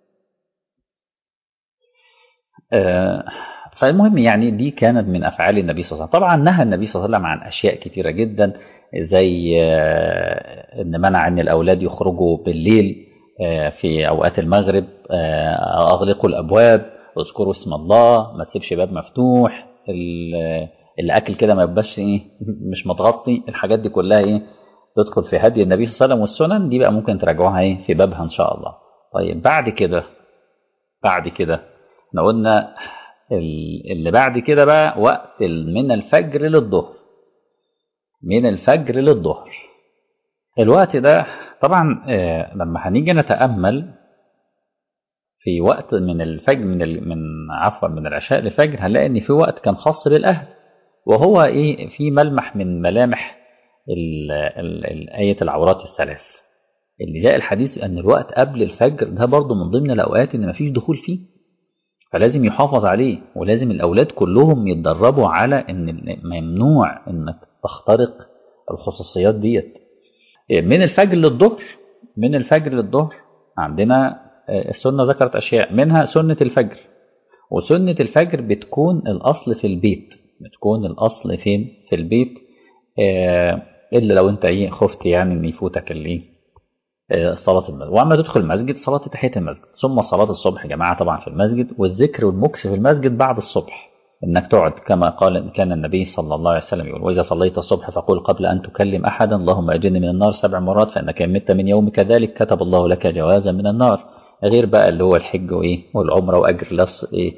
آه فالمهم يعني دي كانت من افعال النبي صلى الله عليه وسلم طبعا نهى النبي صلى الله عليه وسلم عن اشياء كثيره جدا زي ان منع ان الاولاد يخرجوا بالليل في اوقات المغرب اغلقوا الابواب اذكروا اسم الله ما تسيبش باب مفتوح الاكل كده ما يبقاش ايه مش متغطي الحاجات دي كلها ايه تدخل في هدي النبي صلى الله عليه وسلم والسنن دي بقى ممكن تراجعوها ايه في بابها ان شاء الله طيب بعد كده بعد كده احنا قلنا اللي بعد كده بقى وقت من الفجر للظهر من الفجر للظهر الوقت ده طبعا لما هنيجي نتأمل في وقت من الفجر من ال... من عفوا من العشاء للفجر هنلاقي ان في وقت كان خاص للاهل وهو ايه في ملمح من ملامح ال... ال... ال... آية العورات الثلاث اللي جاء الحديث ان الوقت قبل الفجر ده برضه من ضمن الاوقات ان مفيش دخول فيه فلازم يحافظ عليه ولازم الأولاد كلهم يتدربوا على إن ممنوع إنك تخترق الخصوصيات ديت من الفجر للظهر من الفجر للظهر عندنا السنة ذكرت أشياء منها سنة الفجر وسنة الفجر بتكون الأصل في البيت بتكون الأصل فين في البيت إلا لو أنت إيه خفت يعني إن يفوتك اللي صلاة المسجد وأما تدخل المسجد صلاة تحية المسجد ثم صلاة الصبح يا جماعة طبعا في المسجد والذكر والمكس في المسجد بعد الصبح إنك تقعد كما قال كان النبي صلى الله عليه وسلم يقول وإذا صليت الصبح فقل قبل أن تكلم أحدا اللهم أجرني من النار سبع مرات فإنك إن مت من يومك ذلك كتب الله لك جوازا من النار غير بقى اللي هو الحج وإيه والعمرة وأجر لص إيه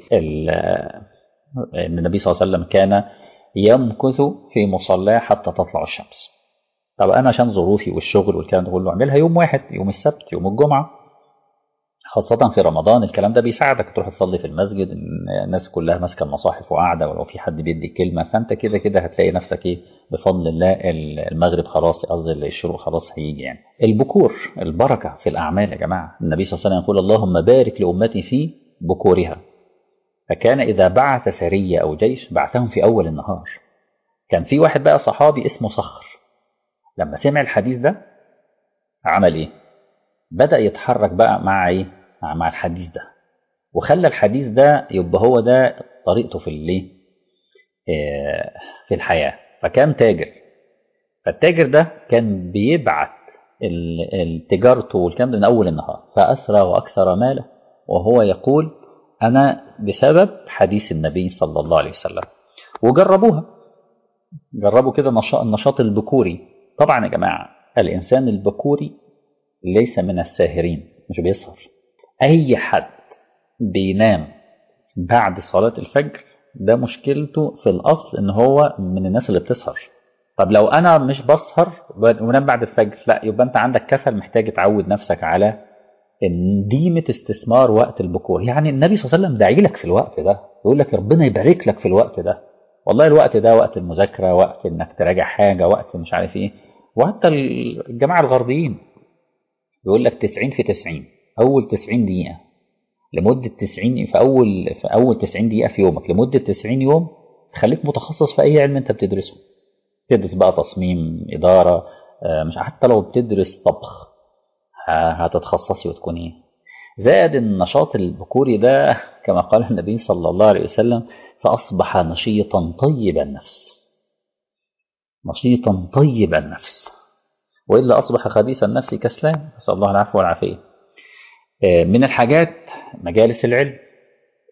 النبي صلى الله عليه وسلم كان يمكث في مصلاه حتى تطلع الشمس طب انا عشان ظروفي والشغل والكلام ده كله اعملها يوم واحد يوم السبت يوم الجمعه خاصة في رمضان الكلام ده بيساعدك تروح تصلي في المسجد الناس كلها ماسكة المصاحف وقاعدة ولو في حد بيدي كلمة فأنت كده كده هتلاقي نفسك إيه بفضل الله المغرب خلاص قصدي الشروق خلاص هيجي يعني. البكور البركة في الأعمال يا جماعة النبي صلى الله عليه وسلم يقول اللهم بارك لأمتي في بكورها فكان إذا بعث سرية أو جيش بعثهم في أول النهار كان في واحد بقى صحابي اسمه صخر لما سمع الحديث ده عمل ايه بدأ يتحرك بقى مع ايه مع الحديث ده وخلى الحديث ده يبقى هو ده طريقته في الايه في الحياة فكان تاجر فالتاجر ده كان بيبعت تجارته والكلام ده من اول النهار فاسرى واكثر ماله وهو يقول انا بسبب حديث النبي صلى الله عليه وسلم وجربوها جربوا كده النشاط البكوري طبعا يا جماعة الإنسان البكوري ليس من الساهرين مش بيسهر أي حد بينام بعد صلاة الفجر ده مشكلته في الأصل إن هو من الناس اللي بتسهر طب لو أنا مش بسهر ونام بعد الفجر لا يبقى أنت عندك كسل محتاج تعود نفسك على ديمة استثمار وقت البكور يعني النبي صلى الله عليه وسلم داعي لك في الوقت ده يقول لك ربنا يبارك لك في الوقت ده والله الوقت ده وقت المذاكرة وقت انك تراجع حاجة وقت مش عارف ايه وحتى الجماعة الغربيين يقول لك 90 في 90 أول 90 دقيقة لمدة 90 في أول في أول 90 دقيقة في يومك لمدة 90 يوم تخليك متخصص في أي علم أنت بتدرسه تدرس بقى تصميم إدارة مش حتى لو بتدرس طبخ هتتخصصي وتكون إيه زائد النشاط البكوري ده كما قال النبي صلى الله عليه وسلم فأصبح نشيطا طيب النفس نشيطا طيب النفس وإلا أصبح خبيث النفس كسلان نسأل الله العفو والعافية من الحاجات مجالس العلم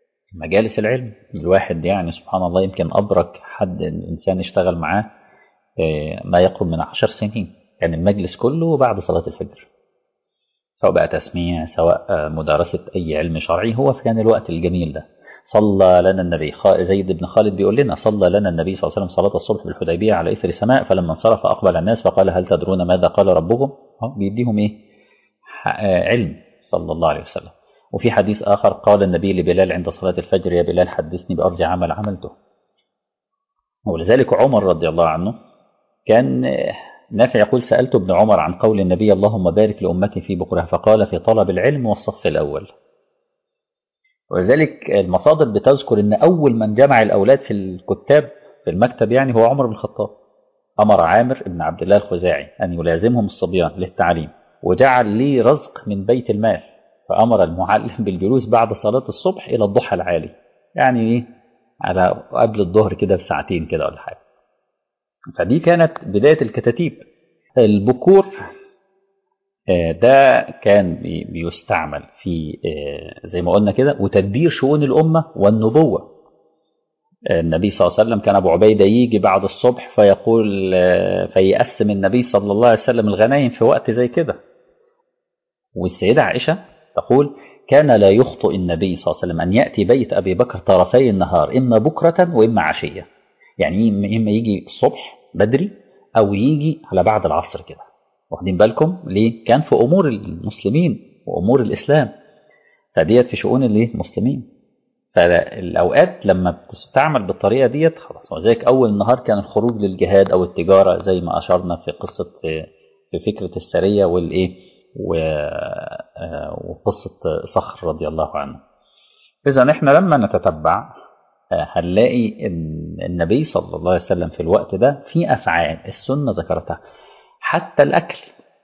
مجالس العلم الواحد يعني سبحان الله يمكن أبرك حد الإنسان يشتغل معاه ما يقرب من عشر سنين كان المجلس كله بعد صلاة الفجر سواء بقى تسميع سواء مدارسة أي علم شرعي هو كان الوقت الجميل ده صلى لنا النبي زيد بن خالد بيقول لنا صلى لنا النبي صلى الله عليه وسلم صلاة الصبح بالحديبية على إثر سماء فلما انصرف أقبل الناس فقال هل تدرون ماذا قال ربكم بيديهم إيه علم صلى الله عليه وسلم وفي حديث آخر قال النبي لبلال عند صلاة الفجر يا بلال حدثني بأرجى عمل عملته ولذلك عمر رضي الله عنه كان نافع يقول سألت ابن عمر عن قول النبي اللهم بارك لأمتي في بكرها فقال في طلب العلم والصف الأول ولذلك المصادر بتذكر أن أول من جمع الأولاد في الكتاب في المكتب يعني هو عمر بن الخطاب أمر عامر بن عبد الله الخزاعي أن يلازمهم الصبيان للتعليم وجعل لي رزق من بيت المال فأمر المعلم بالجلوس بعد صلاة الصبح إلى الضحى العالي يعني إيه على قبل الظهر كده بساعتين كده ولا حاجة فدي كانت بداية الكتاتيب البكور ده كان بيستعمل في زي ما قلنا كده وتدبير شؤون الأمة والنبوة النبي صلى الله عليه وسلم كان أبو عبيدة يجي بعد الصبح فيقول فيقسم النبي صلى الله عليه وسلم الغنايم في وقت زي كده والسيدة عائشة تقول كان لا يخطئ النبي صلى الله عليه وسلم أن يأتي بيت أبي بكر طرفي النهار إما بكرة وإما عشية يعني إما يجي الصبح بدري أو يجي على بعد العصر كده واخدين بالكم ليه كان في أمور المسلمين وأمور الإسلام فديت في شؤون المسلمين فالأوقات لما بتستعمل بالطريقة ديت خلاص وذلك أول النهار كان الخروج للجهاد أو التجارة زي ما أشرنا في قصة في فكرة السرية والإيه وقصة صخر رضي الله عنه إذا إحنا لما نتتبع هنلاقي إن النبي صلى الله عليه وسلم في الوقت ده في أفعال السنة ذكرتها حتى الأكل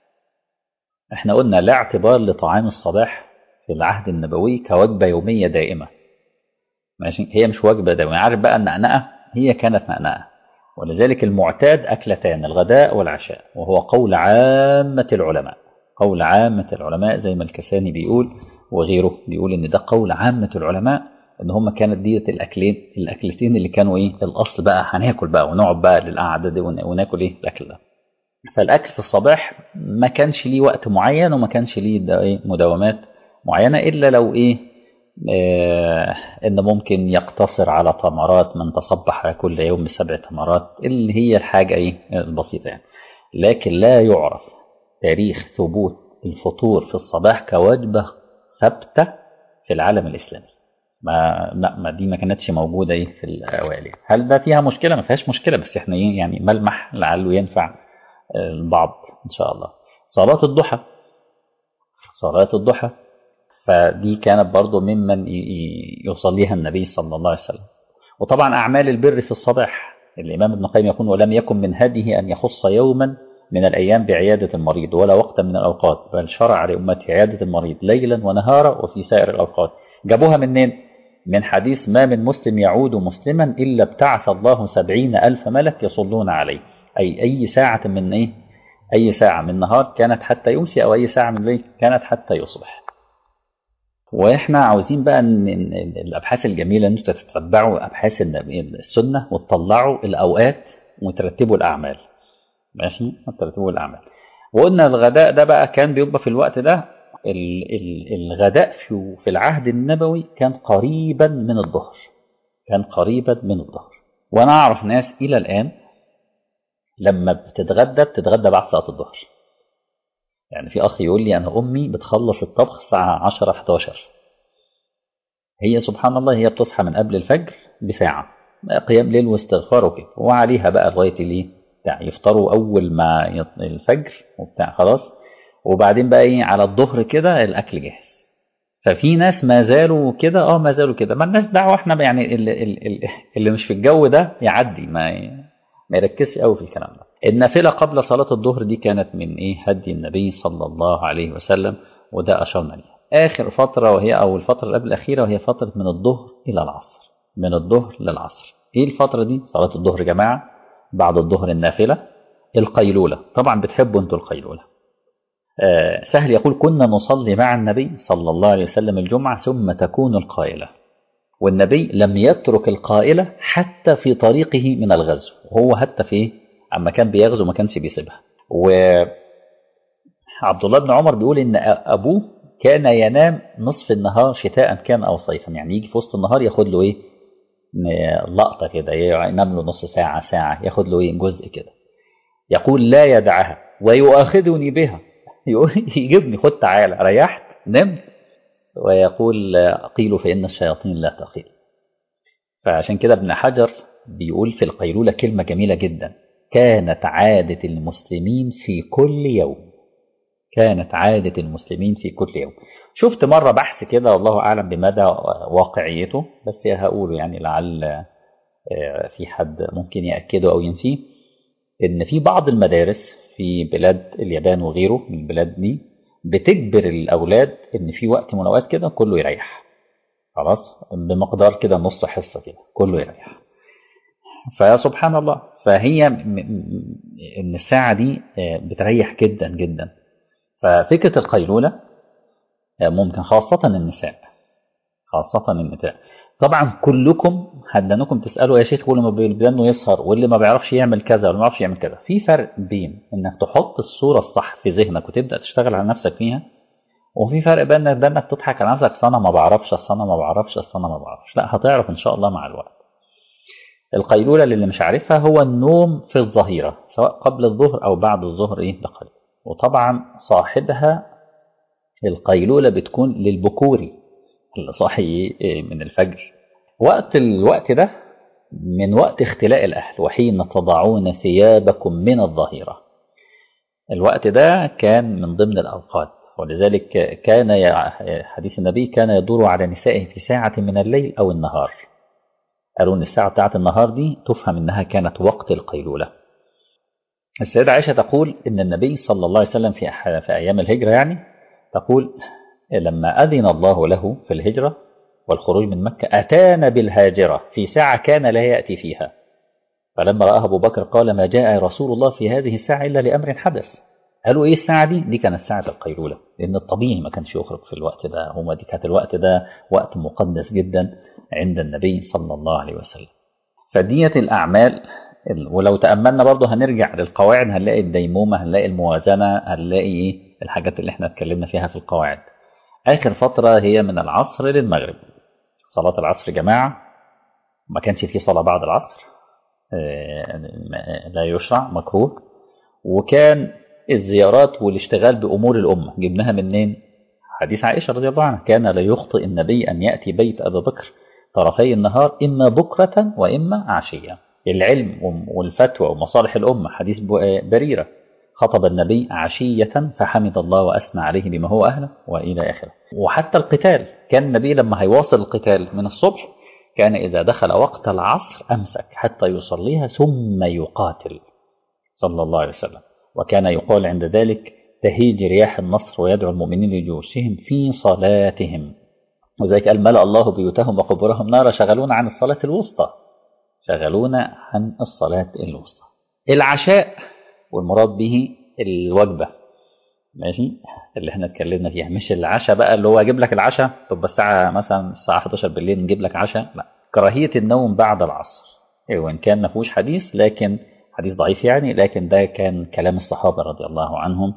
إحنا قلنا لا اعتبار لطعام الصباح في العهد النبوي كوجبة يومية دائمة ماشي هي مش وجبة دائمة عارف بقى النقنقة هي كانت نقنقة ولذلك المعتاد أكلتان الغداء والعشاء وهو قول عامة العلماء قول عامة العلماء زي ما الكساني بيقول وغيره بيقول ان ده قول عامة العلماء ان هم كانت ديت الاكلين الاكلتين اللي كانوا ايه الاصل بقى هناكل بقى ونقعد بقى للقعده دي وناكل ايه الاكل ده فالاكل في الصباح ما كانش ليه وقت معين وما كانش ليه ايه مداومات معينه الا لو ايه آه ان ممكن يقتصر على تمرات من تصبح كل يوم بسبع تمرات اللي هي الحاجه ايه البسيطه يعني لكن لا يعرف تاريخ ثبوت الفطور في الصباح كوجبة ثابتة في العالم الإسلامي ما لا ما دي ما كانتش موجودة ايه في الأوائل هل ده فيها مشكلة ما فيهاش مشكلة بس احنا ايه يعني ملمح لعله ينفع البعض إن شاء الله صلاة الضحى صلاة الضحى فدي كانت برضو ممن يصليها النبي صلى الله عليه وسلم وطبعا أعمال البر في الصباح الإمام ابن القيم يقول ولم يكن من هديه أن يخص يوما من الأيام بعيادة المريض ولا وقتا من الأوقات بل شرع لأمته عيادة المريض ليلا ونهارا وفي سائر الأوقات جابوها منين؟ من حديث ما من مسلم يعود مسلما إلا ابتعث الله سبعين ألف ملك يصلون عليه أي أي ساعة من إيه؟ أي ساعة من نهار كانت حتى يمسي أو أي ساعة من الليل كانت حتى يصبح واحنا عاوزين بقى ان الابحاث الجميله ان انتوا تتبعوا ابحاث السنه وتطلعوا الاوقات وترتبوا الاعمال ماشي ترتبوا الاعمال وقلنا الغداء ده بقى كان بيبقى في الوقت ده الغداء في في العهد النبوي كان قريبا من الظهر كان قريبا من الظهر وانا اعرف ناس الى الان لما بتتغدى بتتغدى بعد صلاه الظهر يعني في اخ يقول لي انا امي بتخلص الطبخ الساعه 10 11 هي سبحان الله هي بتصحى من قبل الفجر بساعه قيام ليل واستغفار وكده وعليها بقى لغايه ليه بتاع يفطروا اول ما الفجر وبتاع خلاص وبعدين بقى ايه على الظهر كده الاكل جاهز ففي ناس ما زالوا كده اه ما زالوا كده ما الناس دعوه احنا يعني اللي, اللي, اللي مش في الجو ده يعدي ما ما يركزش قوي في الكلام ده النافله قبل صلاه الظهر دي كانت من ايه هدي النبي صلى الله عليه وسلم وده اشرنا ليها اخر فتره وهي او الفتره اللي قبل الاخيره وهي فتره من الظهر الى العصر من الظهر للعصر ايه الفتره دي صلاه الظهر يا جماعه بعد الظهر النافله القيلوله طبعا بتحبوا انتوا القيلوله آه سهل يقول كنا نصلي مع النبي صلى الله عليه وسلم الجمعه ثم تكون القائله والنبي لم يترك القائله حتى في طريقه من الغزو وهو حتى في اما كان بيغزو ما كانش بيسيبها وعبد الله بن عمر بيقول ان ابوه كان ينام نصف النهار شتاء كان او صيفا يعني يجي في وسط النهار ياخد له ايه لقطه كده ينام له نص ساعه ساعه ياخد له ايه جزء كده يقول لا يدعها ويؤاخذني بها يقول يجيبني خد تعالى ريحت نمت ويقول قيلوا فإن الشياطين لا تقيل فعشان كده ابن حجر بيقول في القيلولة كلمة جميلة جدا كانت عادة المسلمين في كل يوم كانت عادة المسلمين في كل يوم شفت مرة بحث كده والله أعلم بمدى واقعيته بس هقوله يعني لعل في حد ممكن يأكده أو ينفيه إن في بعض المدارس في بلاد اليابان وغيره من البلاد دي بتجبر الأولاد إن في وقت من الأوقات كده كله يريح خلاص بمقدار كده نص حصة كده كله يريح فيا سبحان الله فهي إن الساعة دي بتريح جدا جدا ففكرة القيلولة ممكن خاصة النساء خاصة النساء طبعا كلكم هدنكم تسألوا يا شيخ واللي ما بيدنه يسهر واللي ما بيعرفش يعمل كذا واللي ما بيعرفش يعمل كذا في فرق بين انك تحط الصورة الصح في ذهنك وتبدأ تشتغل على نفسك فيها وفي فرق بين انك انك تضحك على نفسك اصل انا ما بعرفش اصل انا ما بعرفش اصل انا ما بعرفش لا هتعرف ان شاء الله مع الوقت القيلولة اللي مش عارفها هو النوم في الظهيرة سواء قبل الظهر او بعد الظهر ايه بقليل وطبعا صاحبها القيلولة بتكون للبكوري اللي صاحي من الفجر وقت الوقت ده من وقت اختلاء الأهل وحين تضعون ثيابكم من الظهيرة الوقت ده كان من ضمن الأوقات ولذلك كان حديث النبي كان يدور على نسائه في ساعة من الليل أو النهار قالوا أن الساعة بتاعت النهار دي تفهم أنها كانت وقت القيلولة السيدة عائشة تقول أن النبي صلى الله عليه وسلم في, في أيام الهجرة يعني تقول لما أذن الله له في الهجرة والخروج من مكة أتانا بالهاجرة في ساعة كان لا يأتي فيها فلما رآها أبو بكر قال ما جاء رسول الله في هذه الساعة إلا لأمر حدث قالوا إيه الساعة دي؟ دي كانت ساعة القيلولة لأن الطبيعي ما كانش يخرج في الوقت ده هو دي كانت الوقت ده وقت مقدس جدا عند النبي صلى الله عليه وسلم فدية الأعمال ولو تأملنا برضه هنرجع للقواعد هنلاقي الديمومة هنلاقي الموازنة هنلاقي إيه الحاجات اللي احنا اتكلمنا فيها في القواعد آخر فترة هي من العصر للمغرب صلاة العصر جماعة ما كانش في صلاة بعد العصر لا يشرع مكروه وكان الزيارات والاشتغال بأمور الأمة جبناها منين حديث عائشة رضي الله عنها كان لا يخطئ النبي أن يأتي بيت أبي بكر طرفي النهار إما بكرة وإما عشية العلم والفتوى ومصالح الأمة حديث بريرة خطب النبي عشية فحمد الله وأثنى عليه بما هو أهله وإلى آخره وحتى القتال كان النبي لما هيواصل القتال من الصبح كان إذا دخل وقت العصر أمسك حتى يصليها ثم يقاتل صلى الله عليه وسلم وكان يقال عند ذلك تهيج رياح النصر ويدعو المؤمنين لجيوشهم في صلاتهم وذلك قال ملأ الله بيوتهم وقبورهم نارا شغلون عن الصلاة الوسطى شغلون عن الصلاة الوسطى العشاء والمراد به الوجبة ماشي اللي احنا اتكلمنا فيها مش العشاء بقى اللي هو اجيب لك العشاء تبقى الساعة مثلا الساعة 11 بالليل نجيب لك عشاء لا كراهية النوم بعد العصر وإن كان ما فيهوش حديث لكن حديث ضعيف يعني لكن ده كان كلام الصحابة رضي الله عنهم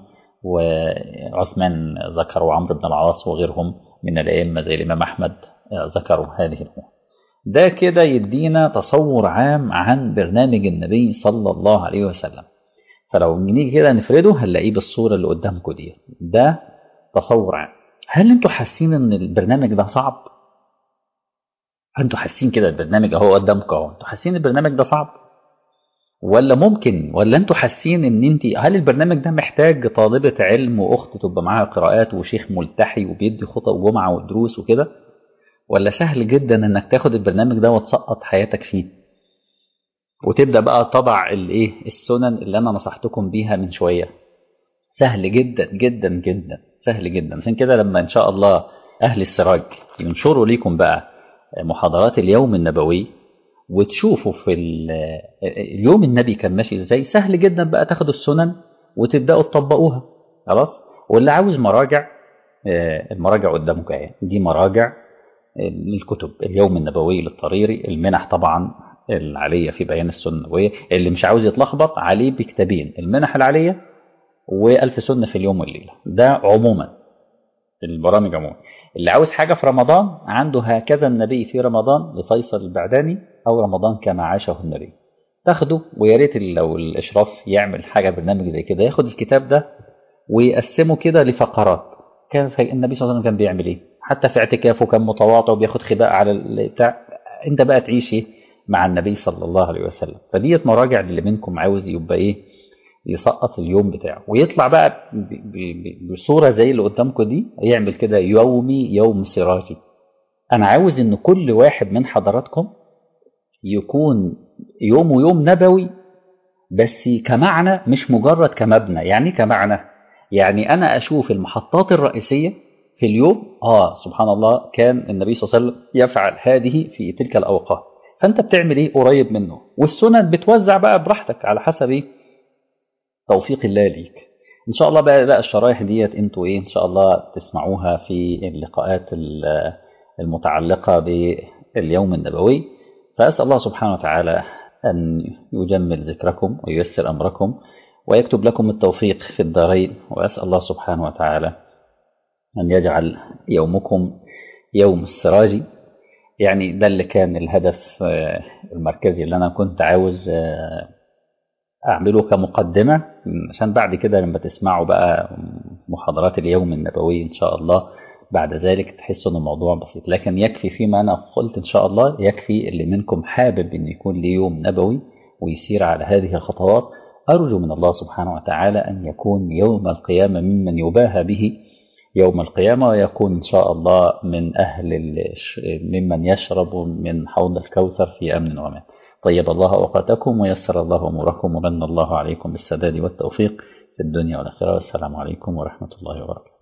وعثمان ذكر وعمرو بن العاص وغيرهم من الأئمة زي الإمام أحمد ذكروا هذه الأمور ده كده يدينا تصور عام عن برنامج النبي صلى الله عليه وسلم فلو نيجي كده نفرده هنلاقيه بالصورة اللي قدامكم دي ده تصور عام هل انتوا حاسين ان البرنامج ده صعب؟ انتوا حاسين كده البرنامج اهو قدامكم اهو انتوا حاسين البرنامج ده صعب؟ ولا ممكن ولا انتوا حاسين ان انت هل البرنامج ده محتاج طالبة علم واخت تبقى معاها قراءات وشيخ ملتحي وبيدي خطب جمعة ودروس وكده؟ ولا سهل جدا انك تاخد البرنامج ده وتسقط حياتك فيه؟ وتبدا بقى طبع الايه السنن اللي انا نصحتكم بيها من شويه سهل جدا جدا جدا سهل جدا عشان كده لما ان شاء الله اهل السراج ينشروا ليكم بقى محاضرات اليوم النبوي وتشوفوا في اليوم النبي كان ماشي ازاي سهل جدا بقى تاخدوا السنن وتبداوا تطبقوها خلاص واللي عاوز مراجع المراجع قدامكم اهي دي مراجع للكتب اليوم النبوي للطريري المنح طبعا العالية في بيان السنة واللي مش عاوز يتلخبط عليه بكتابين المنح العالية وألف سنة في اليوم والليلة ده عموما البرامج عموما اللي عاوز حاجة في رمضان عنده هكذا النبي في رمضان لفيصل البعداني أو رمضان كما عاشه النبي تاخده ويا ريت لو الإشراف يعمل حاجة برنامج زي كده ياخد الكتاب ده ويقسمه كده لفقرات كان النبي صلى الله عليه وسلم كان بيعمل ايه حتى في اعتكافه كان متواضع وبياخد خباء على البتاع انت بقى تعيش ايه مع النبي صلى الله عليه وسلم فديت مراجع اللي منكم عاوز يبقى ايه يسقط اليوم بتاعه ويطلع بقى بصورة زي اللي قدامكم دي يعمل كده يومي يوم سراجي انا عاوز ان كل واحد من حضراتكم يكون يومه يوم نبوي بس كمعنى مش مجرد كمبنى يعني كمعنى يعني انا اشوف المحطات الرئيسيه في اليوم اه سبحان الله كان النبي صلى الله عليه وسلم يفعل هذه في تلك الاوقات فانت بتعمل ايه قريب منه والسنن بتوزع بقى براحتك على حسب ايه توفيق الله ليك ان شاء الله بقى, بقى الشرايح ديت انتوا ايه ان شاء الله تسمعوها في اللقاءات المتعلقه باليوم النبوي فاسال الله سبحانه وتعالى ان يجمل ذكركم وييسر امركم ويكتب لكم التوفيق في الدارين وأسأل الله سبحانه وتعالى أن يجعل يومكم يوم السراج يعني ده اللي كان الهدف المركزي اللي أنا كنت عاوز أعمله كمقدمة عشان بعد كده لما تسمعوا بقى محاضرات اليوم النبوي إن شاء الله بعد ذلك تحسوا ان الموضوع بسيط لكن يكفي فيما انا قلت ان شاء الله يكفي اللي منكم حابب ان يكون ليه يوم نبوي ويسير على هذه الخطوات أرجو من الله سبحانه وتعالى أن يكون يوم القيامة ممن يباهى به يوم القيامة ويكون إن شاء الله من أهل ممن يشرب من حوض الكوثر في أمن وأمان طيب الله أوقاتكم ويسر الله أموركم ومن الله عليكم بالسداد والتوفيق في الدنيا والآخرة والسلام عليكم ورحمة الله وبركاته